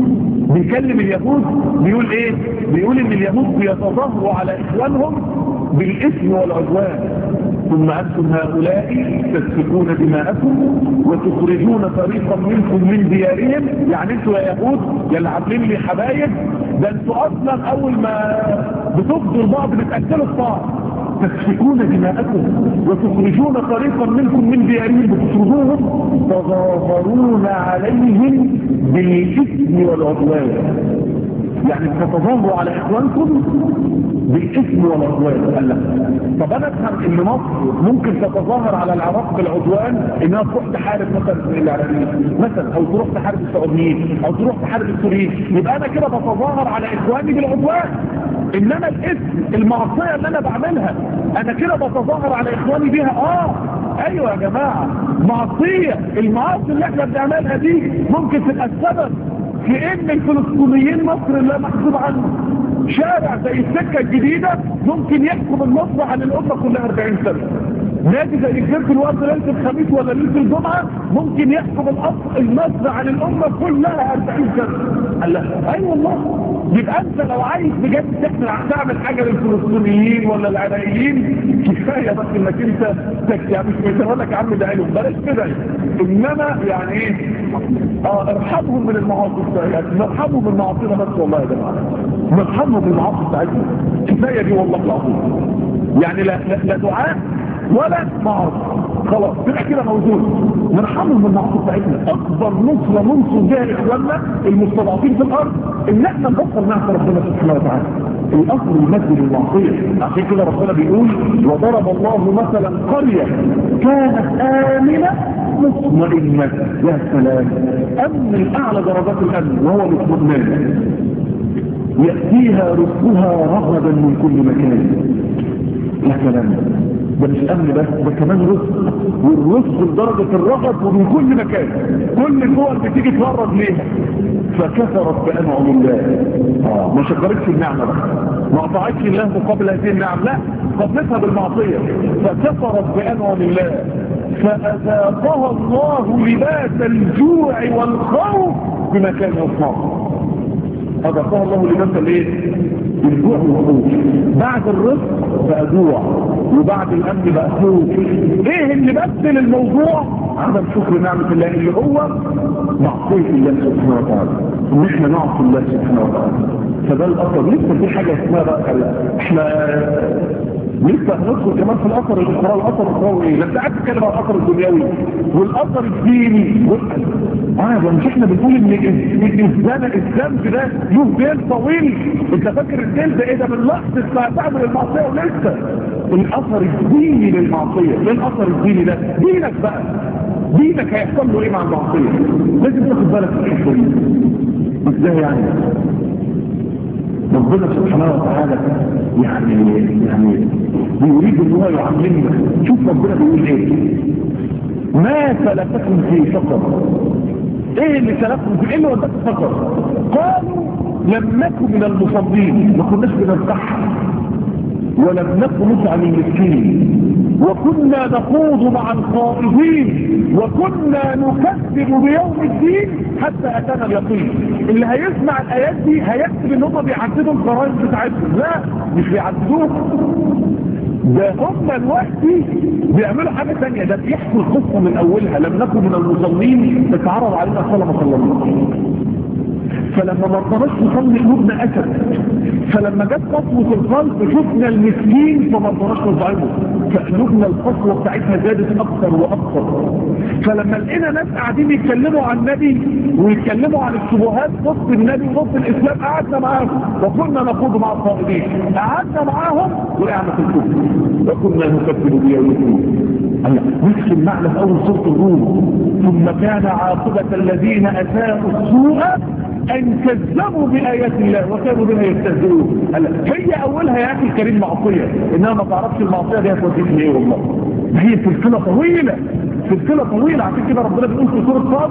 بيكلم اليهود بيقول ايه بيقول ان اليهود بيتظاهروا على اخوانهم بالاثم والعدوان ثم أنتم هؤلاء تسفكون دماءكم وتخرجون فريقا منكم من ديارهم يعني انتوا يا يهود يا اللي عاملين لي حبايب ده انتوا اصلا اول ما بتفضوا البعض بتاكلوا الطعام تسفكون دماءكم وتخرجون فريقا منكم من ديارهم بتخرجوهم تظاهرون عليهم بالاثم والعدوان يعني تتظاهروا على اخوانكم بالاثم والعدوان قال لا طب انا افهم ان مصر ممكن تتظاهر على العراق بالعدوان انها تروح تحارب مثلا العراقيين مثلا او تروح تحارب السعوديين او تروح تحارب السوريين يبقى انا كده بتظاهر على اخواني بالعدوان انما الاثم المعصيه اللي انا بعملها انا كده بتظاهر على اخواني بيها اه ايوه يا جماعه معصيه المعاصي اللي احنا بنعملها دي ممكن تبقى السبب في ان الفلسطينيين مصر لا محسوب عنه شارع زي السكة الجديدة ممكن يحكم النصر عن الأمة كلها 40 سنة نادي زي جزيرة الوقت ليلة الخميس ولا ليلة الجمعة ممكن يحكم النصر عن الأمة كلها 40 سنة قال لا أي والله يبقى أنت لو عايز بجد تحمل تعمل حاجة للفلسطينيين ولا العراقيين كفاية بس انك انت تكتب مش بيقول لك يا عم ده علم بلاش كده انما يعني ايه اه ارحمهم من المعاصي بتاعتهم نرحمهم من معاصينا بس والله يا جماعه نرحمهم من المعاصي بتاعتهم كفايه دي والله العظيم يعني لا لا, لا دعاء ولا معاصي خلاص تبقى كده موجود نرحمهم من المعاصي بتاعتنا اكبر نصره ننصر بها اخواننا المستضعفين في الارض ان احنا نبطل نعصي ربنا سبحانه وتعالى الاصل يمثل المعصيه عشان كده ربنا بيقول وضرب الله مثلا قريه كانت امنه مطمئنه يا سلام امن الاعلى درجات الامن وهو الاطمئنان ياتيها رزقها رغدا من كل مكان يا سلام ده مش امن بس ده كمان رزق والرزق لدرجه الرغد ومن كل مكان كل الدول بتيجي تورد ليها فكفرت بانعم الله اه ما شكرتش النعمه بقى ما قطعتش الله مقابل هذه النعم لا قبلتها بالمعصيه فكفرت بانعم الله فاذاقها الله لباس الجوع والخوف بما كان يصنعه أذاقها الله لباس الايه؟ الجوع والخوف بعد الرزق بقى جوع وبعد الامن بقى خوف ايه اللي بدل الموضوع عدم شكر نعمة الله اللي هو معصية الله سبحانه وتعالى ان احنا نعصي الله سبحانه وتعالى فده الاثر لسه في حاجة اسمها بقى احنا لسه هندخل كمان في الاثر الاخرى الاثر الاخروي ايه لما قاعد تتكلم عن الاثر الدنيوي والاثر الديني اه ده مش احنا بنقول ان الزنا الذنب ده له ديل طويل انت فاكر الديل ده ايه ده من لحظه تعمل المعصيه ولسه الاثر الديني للمعصيه ايه الاثر الديني ده دينك بقى دينك هيحصل له ايه مع المعصيه لازم تاخد بالك من الحته دي ازاي يعني ربنا سبحانه وتعالى يعني يعني بيريد ان هو يعلمنا شوف ربنا بيقول ايه ما سلككم في سقر ايه اللي سلككم في ايه اللي وداكم سقر قالوا لم نكن من المصلين ما كناش بنرتاح ولم نكن نطعم المسكين وكنا نخوض مع الخائضين وكنا نكذب بيوم الدين حتى اتانا اليقين اللي هيسمع الايات دي هيكتب ان هم بيعددوا الفرائض بتاعتهم لا مش بيعددوها ده هم دلوقتي بيعملوا حاجه ثانيه ده بيحكوا القصه من اولها لم نكن من المصلين اتعرض علينا صلاه ما صلى فلما ما رضناش نصلي قلوبنا اسد فلما جت قسوه القلب شفنا المسكين فما رضناش نطعمه فقلوبنا القسوه بتاعتنا زادت اكثر واكثر فلما لقينا ناس قاعدين يتكلموا عن النبي ويتكلموا عن الشبهات ضد النبي وضد الاسلام قعدنا معاهم وكنا نخوض مع الصائمين قعدنا معاهم وقعنا في الكفر وكنا نكذب بيوم الدين نفس المعنى في اول سوره الروم ثم كان عاقبه الذين اساءوا السوء ان كذبوا بآيات الله وكانوا بها يستهزئون هي اولها يا اخي الكريم معصية انها ما تعرفش المعصية دي هتوديك ايه والله هي سلسلة طويلة سلسلة طويلة عشان كده ربنا بيقول في سورة صاد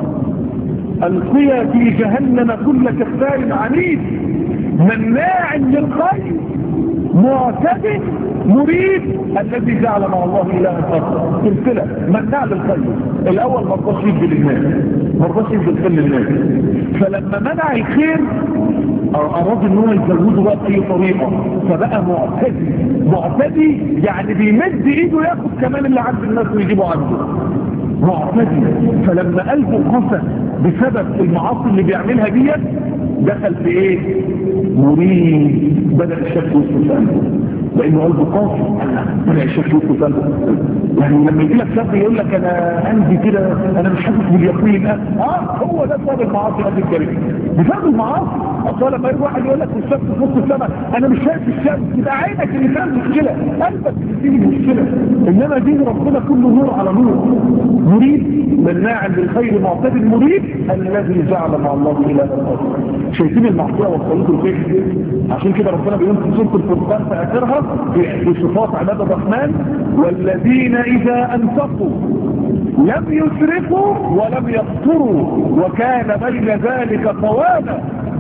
القيا في جهنم كل كفار عنيد مناع للخير معتد مريد الذي جعل مع الله الها اخر سلسله مناع للخير الاول ما رضاش يدي للناس ما رضاش يدي الخير للناس فلما منع الخير اراد ان هو يزوده بقى باي طريقه فبقى معتدي معتدي يعني بيمد ايده ياخد كمان اللي عند الناس ويجيبه عنده معتدي فلما قلبه قسى بسبب المعاصي اللي بيعملها ديت دخل في ايه مريد بدأ الشك والسلام لانه قلبه قاسي بدأ الشك والسلام يعني لما يجي لك شاب يقول لك انا عندي كده انا مش حاسس باليقين اه هو ده بسبب المعاصي قد الكريم بسبب المعاصي اصلا لما يجي واحد يقول لك الشمس في نص السماء انا مش شايف الشمس يبقى عينك اللي فيها المشكله قلبك اللي فيه المشكله انما دين ربنا كله نور على نور مريد مناع للخير معتد مريد الذي جعل مع الله الها اخر شايفين المعصيه وصلته الفكر عشان كده ربنا بيقول في سوره الفرقان في اخرها في صفات عباد الرحمن والذين اذا انفقوا لم يسرفوا ولم يقتروا وكان بين ذلك قواما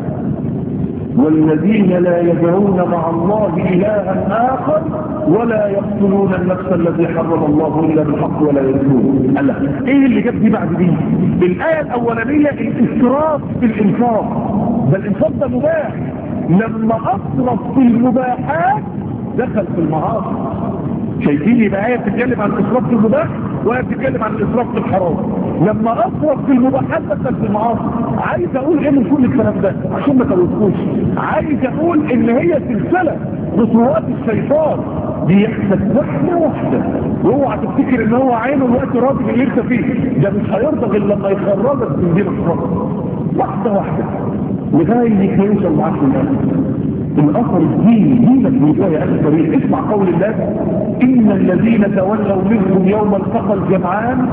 والذين لا يدعون مع الله إلها آخر ولا يقتلون النفس التي حرم الله إلا بالحق ولا يزنون الله إيه اللي جاب دي بعد دي الآية الأولانية الإسراف في الإنفاق ده الإنفاق ده مباح لما أصرف في المباحات دخل في المعاصي شايفين يبقى آية بتتكلم عن الإسراف في المباح وآية بتتكلم عن الإسراف في الحرام لما أصرف في المباحات دخل في المعاصي عايز أقول إيه من كل الكلام ده عشان ما توقفوش عايز أقول إن هي سلسلة خطوات الشيطان بيحسب واحدة واحدة واوعى تفتكر ان هو عينه الوقت راضي باللي انت فيه ده مش هيرضى غير لما يخرجك من دين الصراط واحدة واحدة لغاية ما يوصل معاك للآخر الاثر الديني دينك بيقول يا اخي الكريم اسمع قول الله ان الذين تولوا منكم يوم التقى الجمعان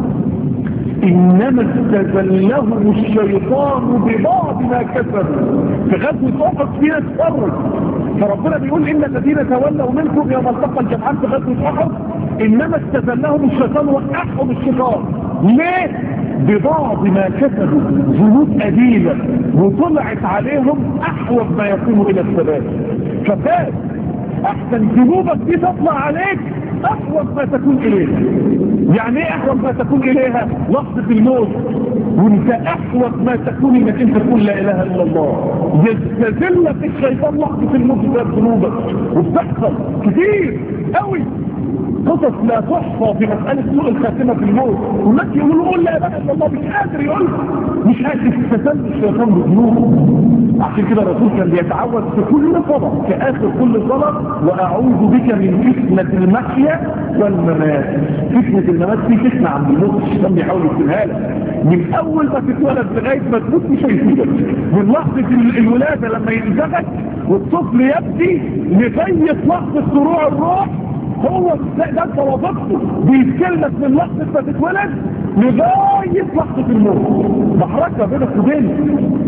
انما استزلهم الشيطان ببعض ما كسبوا في غزوه احد فيها تفرج فربنا بيقول ان الذين تولوا منكم يوم التقى الجمعان في غزوه احد انما استزلهم الشيطان وقعهم الشيطان ليه ببعض ما كسبوا ذنوب قديمة وطلعت عليهم احوج ما يكون الى الثبات ففات احسن ذنوبك دي تطلع عليك احوج ما تكون اليها يعني ايه احوج ما تكون اليها لحظة الموت وانت احوج ما تكون انك انت تقول لا اله الا الله يستذلك الشيطان لحظة الموت بسبب ذنوبك وبتحصل كتير قوي قصص لا تحصى في مسألة سوء الخاتمة في الموت والناس يقولوا قول لا اله الا الله مش قادر يقول مش قادر تتسلل الشيطان بذنوبه عشان كده الرسول كان بيتعوذ في كل صلاة في اخر كل صلاة واعوذ بك من فتنة المحيا والممات فتنة الممات دي فتنة عند الموت الشيطان بيحاول يكتبها لك من اول ما تتولد لغاية ما تموت مش هيسيبك من لحظة الولادة لما ينزغك والطفل يبكي لغاية لحظة طلوع الروح هو ده انت وظيفته بيتكلمك من لحظة ما تتولد لغاية لحظة الموت محركة بينك وبينه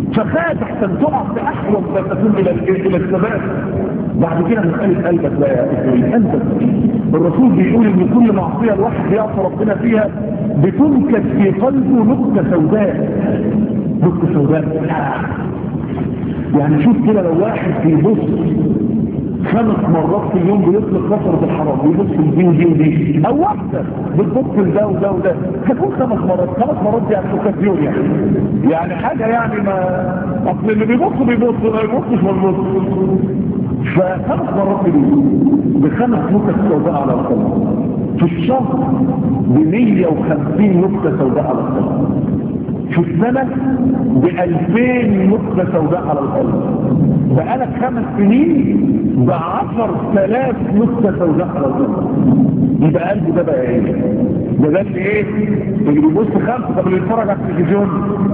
فخاف احسن تقع في احوال ما تكون الى الى الثبات بعد كده مساله قلبك بقى يا اخي قلبك الرسول بيقول ان كل معصيه الواحد بيعصي ربنا فيها بتنكت في قلبه نقطه سوداء نقطه سوداء يعني شوف كده لو واحد بيبص خمس مرات في اليوم بيطلق بصره الحرام بيبص دي ودي ودي او واحده بتبص لده وده وده هتكون خمس مرات خمس مرات دي يعني اوكازيون يعني يعني حاجه يعني ما اصل اللي بيبص بيبص ما يبصش ما يبص فخمس مرات في اليوم بخمس نكت سوداء على القلب في الشهر ب 150 نكته سوداء على القلب في السنة بألفين نقطة سوداء على القلب بقالك خمس سنين بعشر ثلاث نقطة سوداء على القلب يبقى قلبي ده بقى ايه ده ده اللي ايه اللي بيبص خمسة طب اللي يتفرج على التلفزيون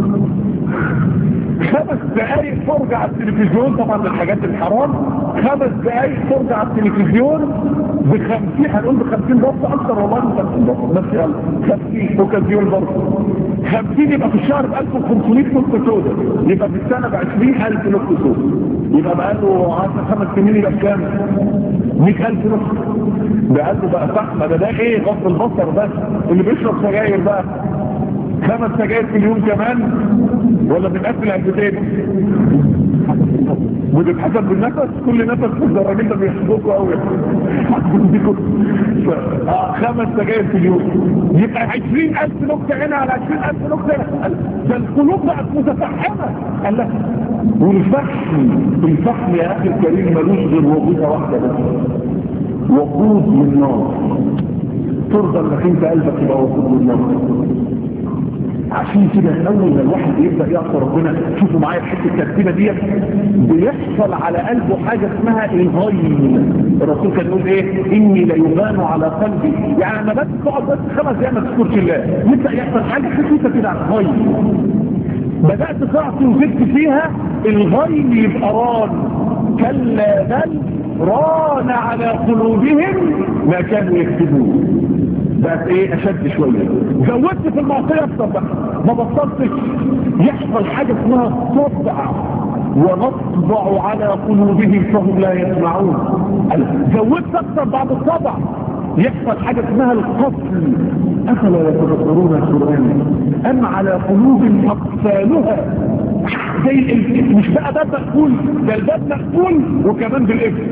خمس دقايق فرجة على التلفزيون طبعا من الحاجات الحرام خمس دقايق فرجة على التلفزيون بخمسين هنقول بخمسين ضبط اكتر والله من خمسين ضبط بس يلا خمسين اوكازيون برضه خمسين يبقى في الشهر ب 1500 نقطة سودة يبقى في السنة ب 20000 نقطة سودة يبقى بقى له 10 خمس سنين يبقى بكام؟ 100000 نقطة بقى له بقى فحمة ده ده ايه غض البصر بس اللي بيشرب سجاير بقى خمس سجاير في اليوم كمان ولا بنقفل علبتين وتتحسب بالنفس كل نفس في الدرجين ده بيحسبوكوا قوي خمس سجاير في اليوم يبقى 20000 نكته هنا على 20000 نكته هنا ده القلوب بقت متفحمه قال لك والفحم الفحم يا اخي الكريم ملوش غير وظيفه واحده بس وقود من نار ترضى انك انت قلبك يبقى وقود من نار عشان كده اول ما الواحد يبدا يعصي ربنا شوفوا معايا الحته الترتيبه ديت بيحصل على قلبه حاجه اسمها الغيم الرسول كان يقول ايه اني ليغان على قلبي يعني لما بس تقعد بس خمس ايام ما تذكرش الله يبدا يحصل حاجه خفيفه كده على الغيم بدات تعصي وزدت فيها الغيم يبقى ران كلا بل ران على قلوبهم ما كانوا يكتبون بقت ايه اشد شوية زودت في المعصية اكتر بقى ما بطلتش يحصل حاجة اسمها صدع ونطبع على قلوبهم فهم لا يسمعون زودت اكتر بعد الطبع يحصل حاجة اسمها القتل افلا يتذكرون القرآن ام على قلوب اقفالها زي مش بقى باب مقفول ده الباب مقفول وكمان بالقفل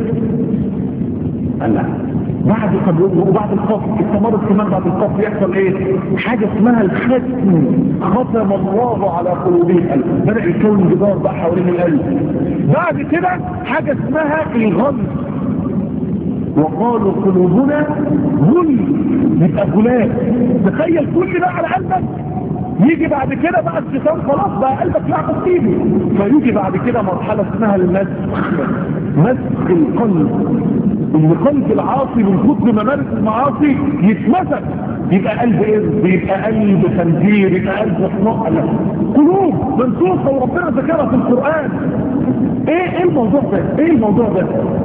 الله بعد قبل وبعد القف استمرت كمان بعد القف يحصل ايه حاجة اسمها الختم ختم الله على قلوبهم بدأ يكون جدار بقى حوالين القلب بعد كده حاجة اسمها الغلط وقالوا قلوبنا غل يبقى غلاب تخيل كل ده على قلبك يجي بعد كده بقى الشيطان خلاص بقى قلبك يعقد ايده فيجي بعد كده مرحلة اسمها المسخ مسخ القلب ان قلب العاصي من كتر ما مارس المعاصي يتمسك يبقى قلب ايه يبقى قلب خنزير يبقى قلب حمق قلوب منسوخه وربنا ذكرها في القران ايه ايه الموضوع ده ايه الموضوع ده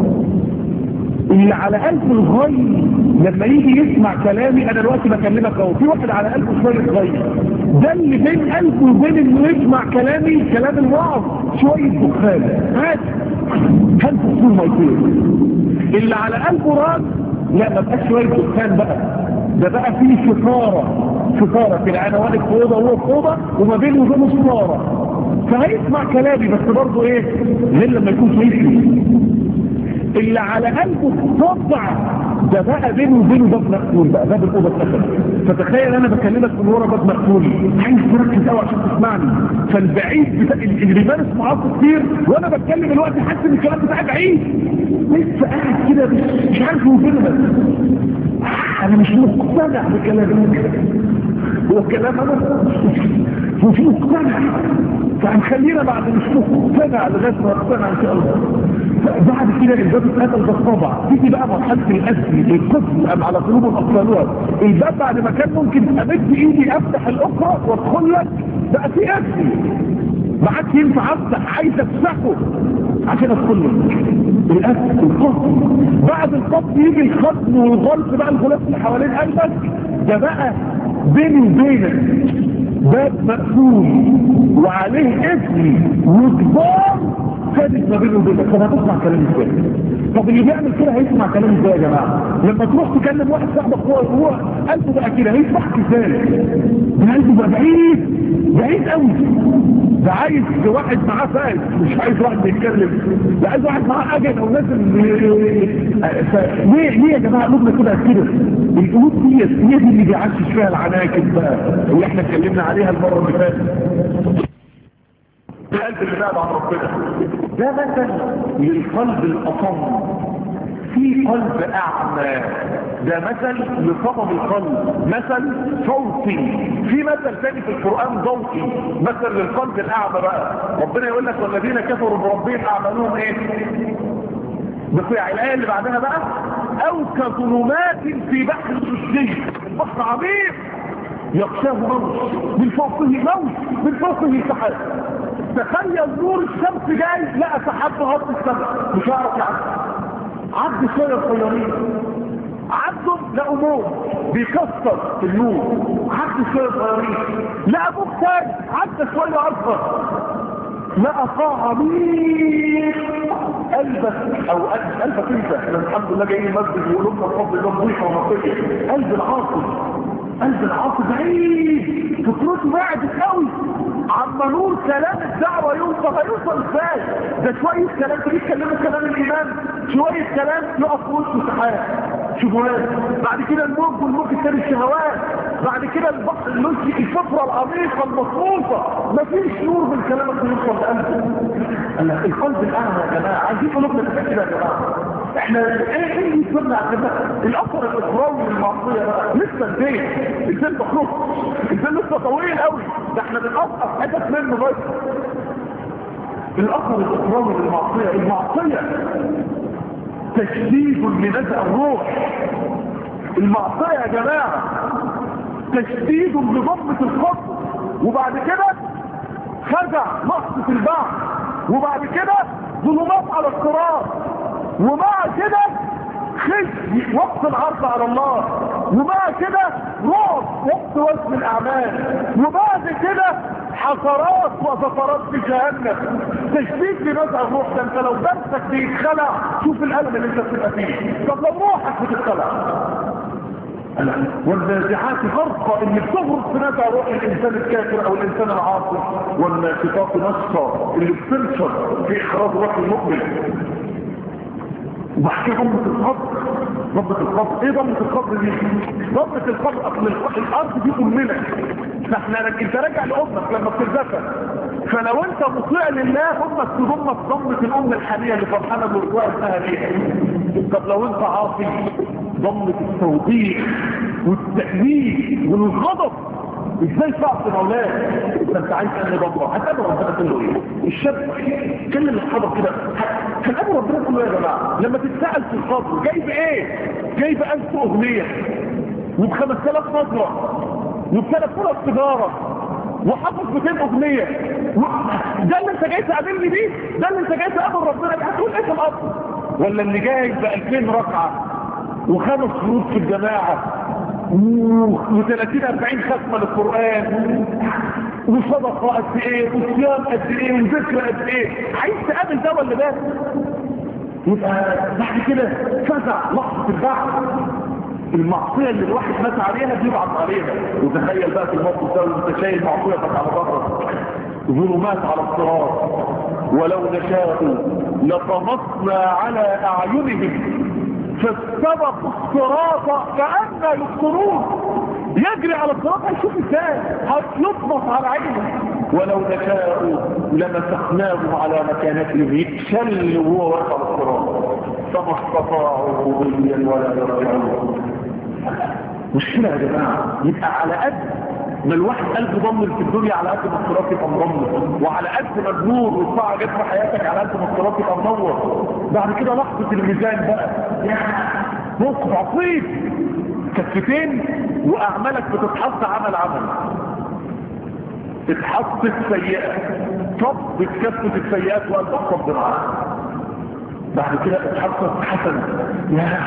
اللي على قلب الغي لما يجي يسمع كلامي انا دلوقتي بكلمك اهو في واحد على قلبه شويه غي ده اللي بين قلبه وبين انه يسمع كلامي كلام الوعظ شويه دخان هات هات دخول ما يطير اللي على قلبه راس لا ما بقاش شويه دخان بقى ده بقى فيه ستاره ستاره كده انا واقف في اوضه وهو في اوضه وما بينه وبينه ستاره فهيسمع كلامي بس برضه ايه غير لما يكون شايفني اللي على قلبه طبع ده بقى بينه وبينه باب مقفول بقى باب الاوضه اتقفل فتخيل انا بكلمك من ورا باب مقفول عايز تركز قوي عشان تسمعني فالبعيد بتاع اللي بيمارس معاصي كتير وانا بتكلم الوقت حاسس ان الكلام بتاعي بعيد لسه قاعد كده مش عارف هو فين بس انا مش مقتنع بكلامك هو كلام انا مش مقتنع فهنخلينا بعد مش مقتنع لغايه ما اقتنع ان شاء الله بعد كده الباب اتقتل بالطبع تيجي بقى مرحله الاسر القسم ام على قلوب الاطفالات الباب بعد ما كان ممكن امد ايدي افتح الاخرى وادخل لك بقى في اسر ما عادش ينفع افتح عايز افتحه عشان ادخل لك الاسر القسم بعد القسم يجي الختم والغلط بقى الغلاف اللي حوالين قلبك ده بقى بيني وبينك باب مقفول وعليه عزل وكبار ثابت ما بينه وبينك طب هتسمع كلام ازاي طب اللي بيعمل كده هيسمع كلام ازاي يا جماعه لما تروح تكلم واحد صاحبك هو هو قلبه بقى كده هيسمعك ازاي ده قلبه بقى بعيد بعيد قوي ده عايز واحد معاه فايز مش عايز واحد بيتكلم ده عايز واحد معاه اجل او نازل ليه ليه يا جماعه قلوبنا كده كده القلوب دي هي دي اللي بيعشش فيها العناكب بقى اللي احنا اتكلمنا عليها المره اللي فاتت القلب اللي بعد عن ربنا ده مثل للقلب الاصم في قلب اعمى ده مثل لصمم القلب مثل صوتي في مثل ثاني في القرآن ضوئي مثل للقلب الاعمى بقى ربنا يقول لك والذين كفروا بربهم اعمالهم ايه بصيع الآية اللي بعدها بقى او كظلمات في بحر السجي البحر عميق يغشاه موت من فوقه موت من فوقه سحاب تخيل نور الشمس جاي لقى سحاب غطي السماء مش هيعرف يعدي عد شويه صغيرين عدوا لقوا موت بيكسر في النور عد شويه صغيرين لقى موت تاني عد شويه اكبر لقى قاع عميق قلبك او قلب قلبك انت احنا الحمد لله جايين المسجد يقولوا لنا بفضل الله نظيفه ونقيه قلب العاصي قلب العاصي بعيد فطرته بعدت قوي عما نور كلام الدعوة يوصل هيوصل ازاي ده شوية كلام تجي تكلموا كلام الايمان شوية كلام يقف وسط سحاب شبهات بعد كده الموج والموج الثاني الشهوات بعد كده البحر الملكي الفترة العميقة المصروفة مفيش نور من كلامك يوصل لقلبه القلب الاعمى يا جماعة عايزين قلوبنا تبقى كده يا جماعة احنا ايه ايه اللي يسمى عندنا الاثر الاخروي للمعصيه بقى لسه البيت البيت مخلوق البيت لسه طويل قوي ده احنا بنقطع حتت منه بس الاثر الاخروي للمعصيه المعصيه تشديد لنزع الروح المعصيه يا جماعه تشديد لضمه الخط وبعد كده خزع نقص البعض وبعد كده ظلمات على الصراط ومع كده خزي وقت العرض على الله ومع كده رعب وقت وزن الاعمال وبعد كده حسرات وزفرات في جهنم تشديد لنزع الروح ده انت لو درسك بيتخلع شوف الالم اللي انت بتبقى فيه طب لو روحك بتتخلع والنازعات غرقة اللي بتغرق في نزع روح الانسان الكافر او الانسان العاصي والناشطات نشطة اللي بتنشط في اخراج روح المؤمن وبعد كده ضمة القبر ضمة القبر ايه ضمة القبر دي ضمة القبر اصل الارض دي امنا فاحنا انت راجع لامك لما بتتدفن فلو انت مطيع لله امك تضمك ضمة الام الحالية اللي فرحانة برجوع اسمها ليها طب لو انت عاصي ضمة التوضيح والتأمين والغضب ازاي تعصي مولاك انت عايز ان ضمه هتقابل ربنا تقول له ايه الشاب كلم اصحابك كده هتقابل ربنا تقول له يا جماعه لما تتسال في القبر جايب ايه جايب ألف اغنيه وب 5000 نظره وب 3000 تجاره وحافظ 200 اغنيه و... ده اللي انت جاي تقابلني بيه ده اللي انت جاي تقابل ربنا بيه هتقول ايه في القبر ولا اللي جاي ب 2000 ركعه وخمس شروط في الجماعه و30 40 ختمه للقران وصدقه قد ايه وصيام قد ايه وذكر قد ايه عايز تقابل ده ولا ده يبقى بعد كده فزع لحظه البحث المعصيه اللي الواحد مات عليها بيبعث عليها وتخيل بقى في الموقف ده وانت شايل معصيتك على ظهرك ظلمات على الصراط ولو نشاء لطمسنا على اعينهم فاستبقوا الصراط كأن يبصرون يجري على الصراط هيشوف ازاي هيطمس على عينه ولو نشاء لمسخناه على مكانته يتشل وهو واقف على الصراط فما استطاعوا مضيا ولا يرجعون مشكلة يا جماعة يبقى على قد ما الواحد قلبه ضمن في الدنيا على قد ما الصراط يبقى مضمن وعلى قد ما النور والطاعة جت في حياتك على قد ما الصراط يبقى منور بعد كده لحظة الميزان بقى موقف عصيب كفتين واعمالك بتتحط عمل عمل اتحطت سيئة طب كفة السيئات وقال تقصد معاها بعد كده اتحطت حسنة يا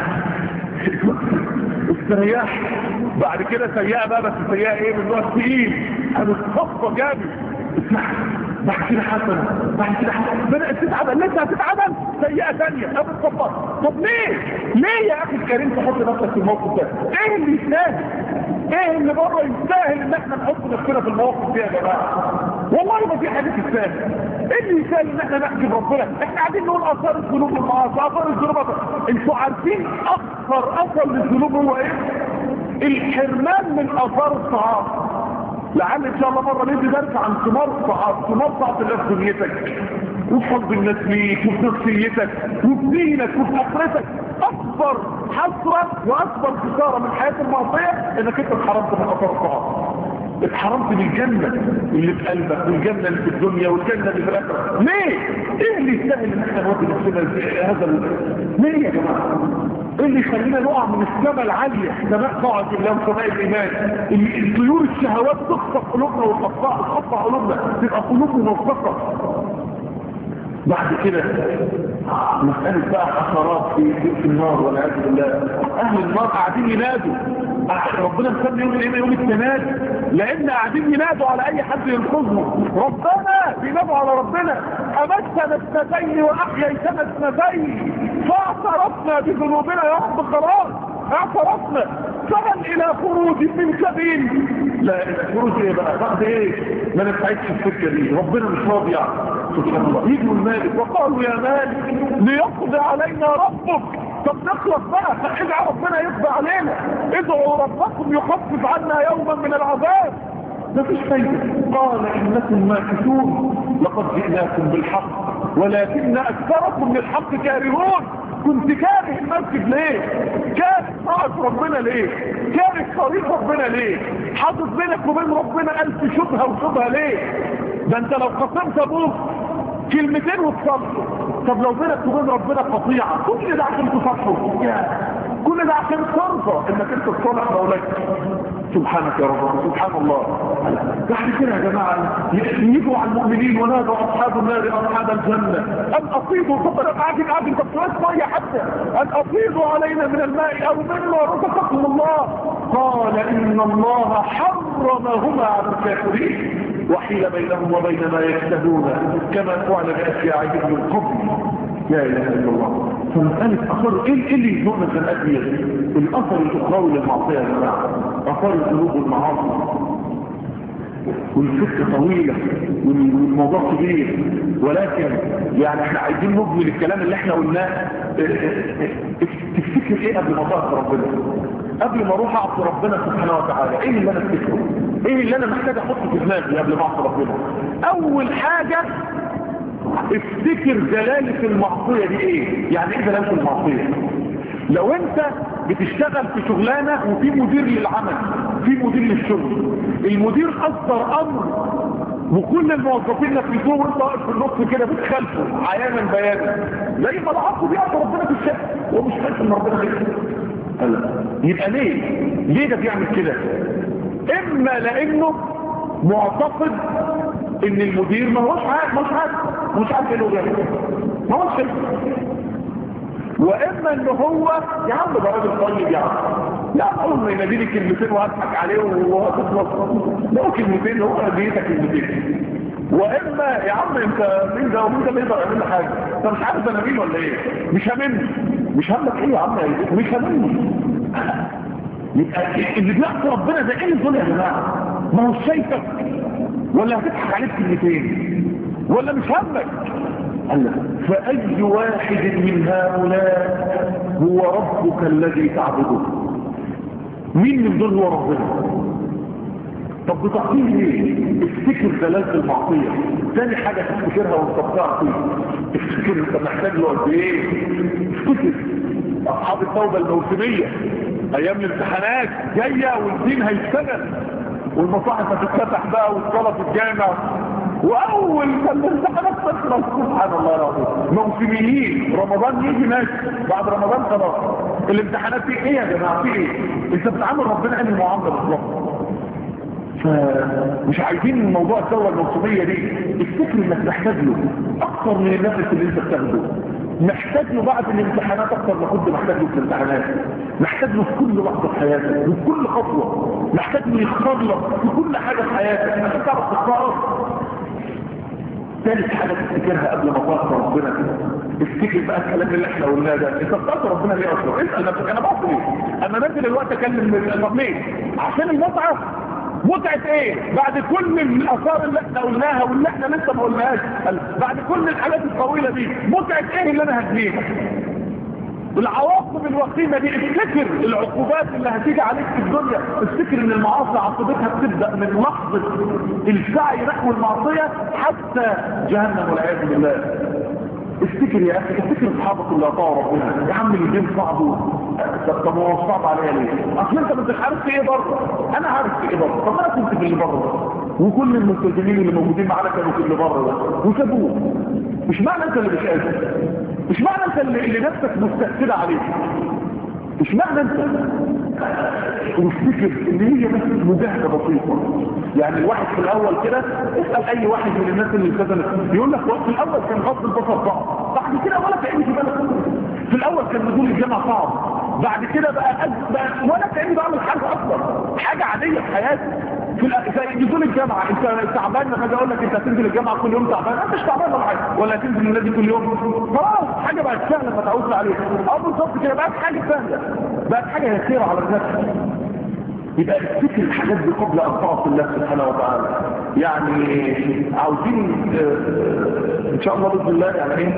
استرياح بعد كده سيئة بقى بس سيئة ايه من نوع تقيل هنتصفى جامد بعد كده حسنة بعد كده حسنة بدأت تتعب لسه هتتعب سيئة ثانية ابو الصفات طب ليه ليه يا اخي الكريم تحط نفسك في الموقف ده ايه اللي يستاهل ايه اللي بره يستاهل ان احنا نحط نفسنا في المواقف دي يا جماعه والله ما في حاجه تستاهل ايه اللي يستاهل ان احنا نحجب ربنا احنا قاعدين نقول اثار الذنوب والمعاصي اثار الذنوب انتوا عارفين اخطر اثر للذنوب هو ايه الحرمان من اثار الطعام لعل ان شاء الله مره ندي درس عن ثمار الطعام ثمار طاعه الله في دنيتك وفي حب الناس ليك وفي نفسيتك وفي دينك وفي اخرتك اكبر حسره واكبر خساره من حياه المعصيه انك انت اتحرمت من اثار الطعام اتحرمت من الجنة اللي في قلبك والجنة اللي في الدنيا والجنة اللي في الآخرة ليه؟ ايه اللي يستاهل ان احنا نودي نفسنا هذا ال... ليه يا جماعة؟ ايه اللي يخلينا نقع من السماء العالية سماء طاعة الله وسماء الإيمان الطيور الشهوات تخطف قلوبنا وتقطع تقطع قلوبنا تبقى قلوب منفقة بعد كده مسألة بقى حشرات في, في النار والعياذ بالله أهل النار قاعدين ينادوا ربنا مسمي يوم القيامة يوم التناد لأن قاعدين ينادوا على أي حد ينقذهم ربنا بينادوا على ربنا أمتنا اثنتين وأحييتنا اثنتين فاعترفنا بذنوبنا يا رب خلاص اعترفنا فمن إلى خروج من سبيل لا خروج ايه بقى بعد ايه ما نفعتش السكة دي ربنا مش راضي يعني سبحان الله يجوا المالك وقالوا يا مالك ليقضي علينا ربك طب نخلص بقى فادعى ربنا يقضي علينا ادعوا ربكم يخفف عنا يوما من العذاب مفيش فايدة قال انكم ماكثون لقد جئناكم بالحق ولكن اكثركم للحق كارهون كنت كاره المسجد ليه كاره طاعة ربنا ليه كاره طريق ربنا ليه حاطط بينك وبين ربنا الف شبهة وشبهة ليه ده انت لو قسمت ابوك كلمتين وتصلحوا طب لو بينك وبين ربنا قطيعة كل ده عشان تصلحوا كل ده عشان ترضى انك انت تصلح مولاك سبحانك يا رب سبحان الله بعد كده يا جماعة يجوا على المؤمنين ونادوا اصحاب النار اصحاب الجنة ان اصيبوا طب انا قاعد قاعد انت بتوعد مية حتى ان اصيبوا علينا من الماء او مما رزقكم الله قال ان الله حرمهما على الكافرين وحيل بينهم وبين ما يشتهون كما فعل بأشياعهم من قبل لا اله الا الله فمسألة اثر ايه اللي يزورنا الزنقات دي الاثر الاخروي للمعصية يا جماعة اثر الذنوب والمعاصي والفكرة طويلة والموضوع كبير ولكن يعني احنا عايزين نبني الكلام اللي احنا قلناه تفتكر ايه قبل ما تعصي ربنا قبل ما اروح اعصي ربنا سبحانه وتعالى ايه اللي انا افتكره ايه اللي انا محتاج احطه في دماغي قبل ما اعصي ربنا اول حاجة افتكر دلالة المعصية دي ايه يعني ايه دلالة المعصية لو انت بتشتغل في شغلانة وفي مدير للعمل في مدير للشغل المدير اصدر امر وكل الموظفين نفذوه وانت واقف في النص كده بتخالفه عيانا بيانا زي ما العصر بيعطي ربنا في الشقه ومش خايف ان ربنا يخلف يبقى ليه ليه ده بيعمل كده اما لانه معتقد ان المدير ما هوش عارف مش عارف مش عارف ايه اللي بيعمل ما هوش خايف واما ان هو يا عم ده راجل طيب يا عم لا اول ما يناديني كلمتين وهضحك عليه وهتخلص لو كلمتين هو نديتك كلمتين واما يا عم انت مين ده ومين ده ما يقدر يعمل حاجه انت مش عارف انا مين ولا ايه مش هاممني مش همك ايه يا عم مش هاممني يبقى اللي بيعصي ربنا ده ايه دول يا جماعه ما هو شايفك ولا هتضحك عليك كلمتين ولا مش همك فأي واحد من هؤلاء هو ربك الذي تعبده مين من دول هو ربنا طب بتعطيه ليه افتكر دلالة المعصية ثاني حاجة تفتكرها وانت بتعطي افتكر انت محتاج له قد ايه افتكر اصحاب التوبة الموسمية ايام الامتحانات جاية والدين هيشتغل والمصاحف هتتفتح بقى والصلاة في الجامع واول ما الامتحانات تخلص سبحان الله العظيم موسميين رمضان يجي ماشي بعد رمضان خلاص الامتحانات دي ايه يا جماعه في ايه انت بتعامل ربنا انهي معامله بالظبط فمش عايزين الموضوع الدورة الموسمية دي افتكر انك محتاج له اكثر من النفس اللي انت بتاخده محتاج له بعد الامتحانات اكثر ما كنت محتاج له في الامتحانات محتاج له في كل لحظة في حياتك وفي كل خطوة محتاج له يختار لك في كل حاجة في حياتك عشان تعرف تختار ثالث حاجة تفتكرها قبل ما تعصى ربنا افتكر بقى الكلام اللي احنا قلناه ده انت بتعصى ربنا ليه اصلا اسال نفسك انا بعصى ليه اما نزل الوقت اكلم طب ليه عشان المتعه متعة ايه بعد كل الاثار اللي احنا قلناها واللي احنا لسه ما قلناهاش بعد كل الحاجات الطويلة دي متعة ايه اللي انا هديها العواقب الوخيمة دي افتكر العقوبات اللي هتيجي عليك في الدنيا افتكر ان المعاصي عقوبتها بتبدأ من لحظة السعي نحو المعصية حتى جهنم والعياذ بالله افتكر يا اخي افتكر اصحابك اللي اطاعوا ربنا يا عم الدين صعب طب هو صعب عليا ليه اصل انت ما انتش عارف في ايه بره انا عارف في ايه بره طب انا كنت في اللي بره وكل الملتزمين اللي موجودين معانا كانوا في اللي بره ده وسابوه مش معنى انت اللي مش قادر مش معنى انت اللي, اللي نفسك مستأثرة عليك مش معنى انت وافتكر ان هي بس مجاهدة بسيطة يعني الواحد في الاول كده اسأل اي واحد من الناس اللي التزمت يقول لك وقت الاول كان غض البصر صعب بعد كده ولا كأني في بالك في الاول كان نزول الجامعة صعب بعد كده بقى, أج... بقى ولا كأني بعمل حاجة اصلا حاجة عادية في حياتي في زي نزول الجامعة انت تعبان لما اجي اقول لك انت هتنزل الجامعة كل يوم تعبان انت مش تعبان ولا حاجة ولا هتنزل النادي كل يوم خلاص حاجة بقت سهلة ما تعودنا عليها اه بالظبط كده بقت حاجة سهلة بقت حاجة يسيرة على النفس يبقى افتكر الحاجات دي قبل ان تعصي الله سبحانه وتعالى يعني عاوزين اه ان شاء الله باذن الله يعني ايه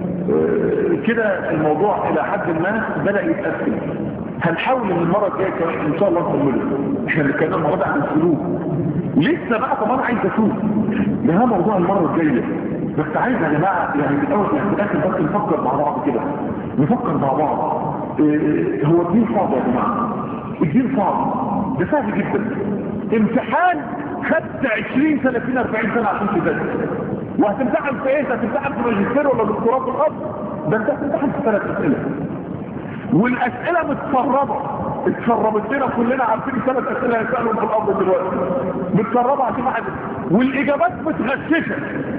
اه كده الموضوع الى حد ما بدا يتقفل هنحاول ان المره الجايه كمان ان شاء الله نكمله احنا بنتكلم المره عن السلوك لسه بقى طبعا عايز اسوق ده موضوع المره الجايه بس عايز يا جماعه يعني في الاول يعني في الاخر بس نفكر مع بعض كده نفكر مع بعض إيه هو الدين صعب يا جماعه الدين صعب ده سهل جدا امتحان خدت 20 30 40 سنه عشان تذاكر وهتمتحن في ايه هتمتحن في ماجستير ولا دكتوراه في الارض ده انت هتمتحن في ثلاث اسئله والاسئله متسربه اتسربت لنا كلنا عارفين ثلاث اسئله هيسالهم في الارض دلوقتي متسربه عشان واحد والاجابات متغششه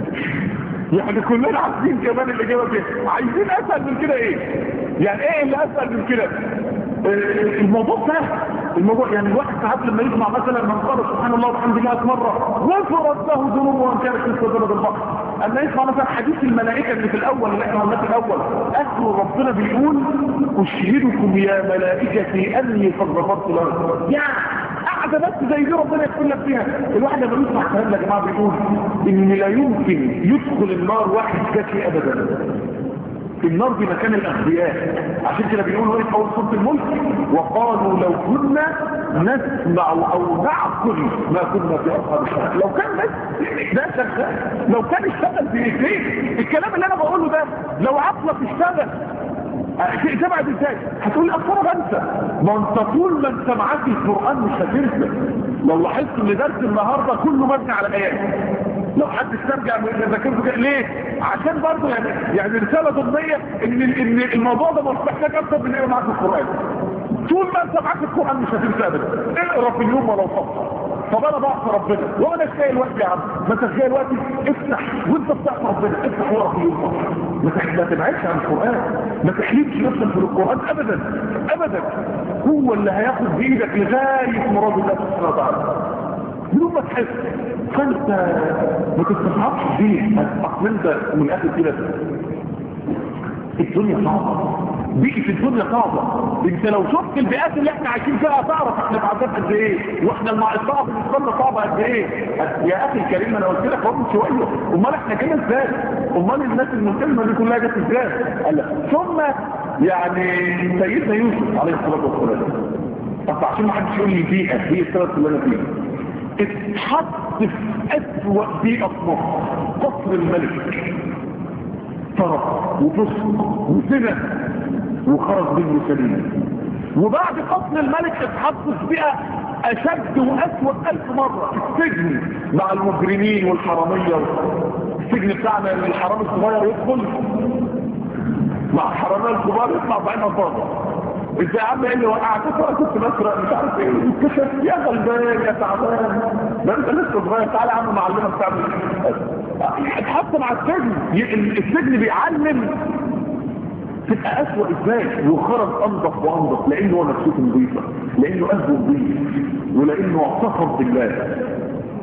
يعني كلنا عارفين كمان الاجابه دي عايزين اسال من كده ايه يعني ايه اللي اسال من كده الموضوع سهل الموضوع يعني الواحد ساعات لما يسمع مثلا من قال سبحان الله وبحمده 100 مره غفرت له ذنوبه وان كانت مثل زبد البحر اما يسمع مثلا حديث الملائكه اللي في الاول اللي احنا قلناه في الاول اخر ربنا بيقول اشهدكم يا ملائكتي اني قد غفرت له يعني قاعده بس زي دي ربنا يغفر لك فيها الواحد لما يسمع الكلام ده يا جماعه بيقول ان لا يمكن يدخل النار واحد ذكي ابدا النار دي مكان الاغبياء عشان كده بيقولوا ايه في اول سوره الملك وقالوا لو كنا نسمع او نعقل ما كنا في اصحاب الشهر لو كان بس ده شغال لو كان اشتغل بايديه الكلام اللي انا بقوله ده لو عقلك اشتغل تبعد ازاي هتقول لي اصلا بنسى ما انت طول ما انت معاك القران مش هتنسى لو لاحظت ان درس النهارده كله مبني على ايات لو حد استرجع من ذاكرته ليه عشان برضه يعني يعني رساله ضمنيه ان ان الموضوع ده مش محتاج اكتر من ايه معاك القران طول ما انت معاك القران مش هتنسى ابدا اقرا في اليوم ولو صفحه طب انا بعصى ربنا وانا شايل الوقت يا عم ما تشغل الوقت افتح وانت بتعصى ربنا افتح ورا في اليوم ما تبعدش عن القران ما تحليبش نفسك في القران ابدا ابدا هو اللي هياخد بايدك لغايه مراد الله سبحانه وتعالى بدون ما تحس فانت ما تستصعبش الدين اصل انت من اخر كده الدنيا صعبه بيئة الدنيا صعبة انت لو شفت البيئات اللي احنا عايشين فيها تعرف احنا بعذاب قد ايه واحنا الصعب بالنسبه لنا صعبه قد ايه يا اخي الكريم انا قلت لك من شويه امال احنا كده ازاي امال الناس المسلمه دي كلها جت ازاي قال ثم يعني سيدنا يوسف عليه الصلاه والسلام طب عشان ما حدش يقول لي بيئه هي السبب اللي انا فيها اتحط في اسوأ بيئه في مصر قصر الملك طرف وفسق وزنا وخرج منه سليم وبعد قتل الملك اتحط في بيئه اشد واسوأ الف مرة السجن مع المجرمين والحرامية السجن بتاعنا ان الحرام الصغير يدخل مع الحرامية الكبار يطلع بعينها بره انت يا عم ايه اللي وقعت انا كنت بسرق مش عارف ايه اتكشف يا غلبان يا تعبان ده انت لسه صغير تعالى يا عم معلمك تعمل اتحط مع السجن السجن بيعلم تبقى اسوأ ازاي وخرج انضف وانضف لانه هو نفسيته نظيفه لانه قلبه نظيف ولانه اعتقد بالله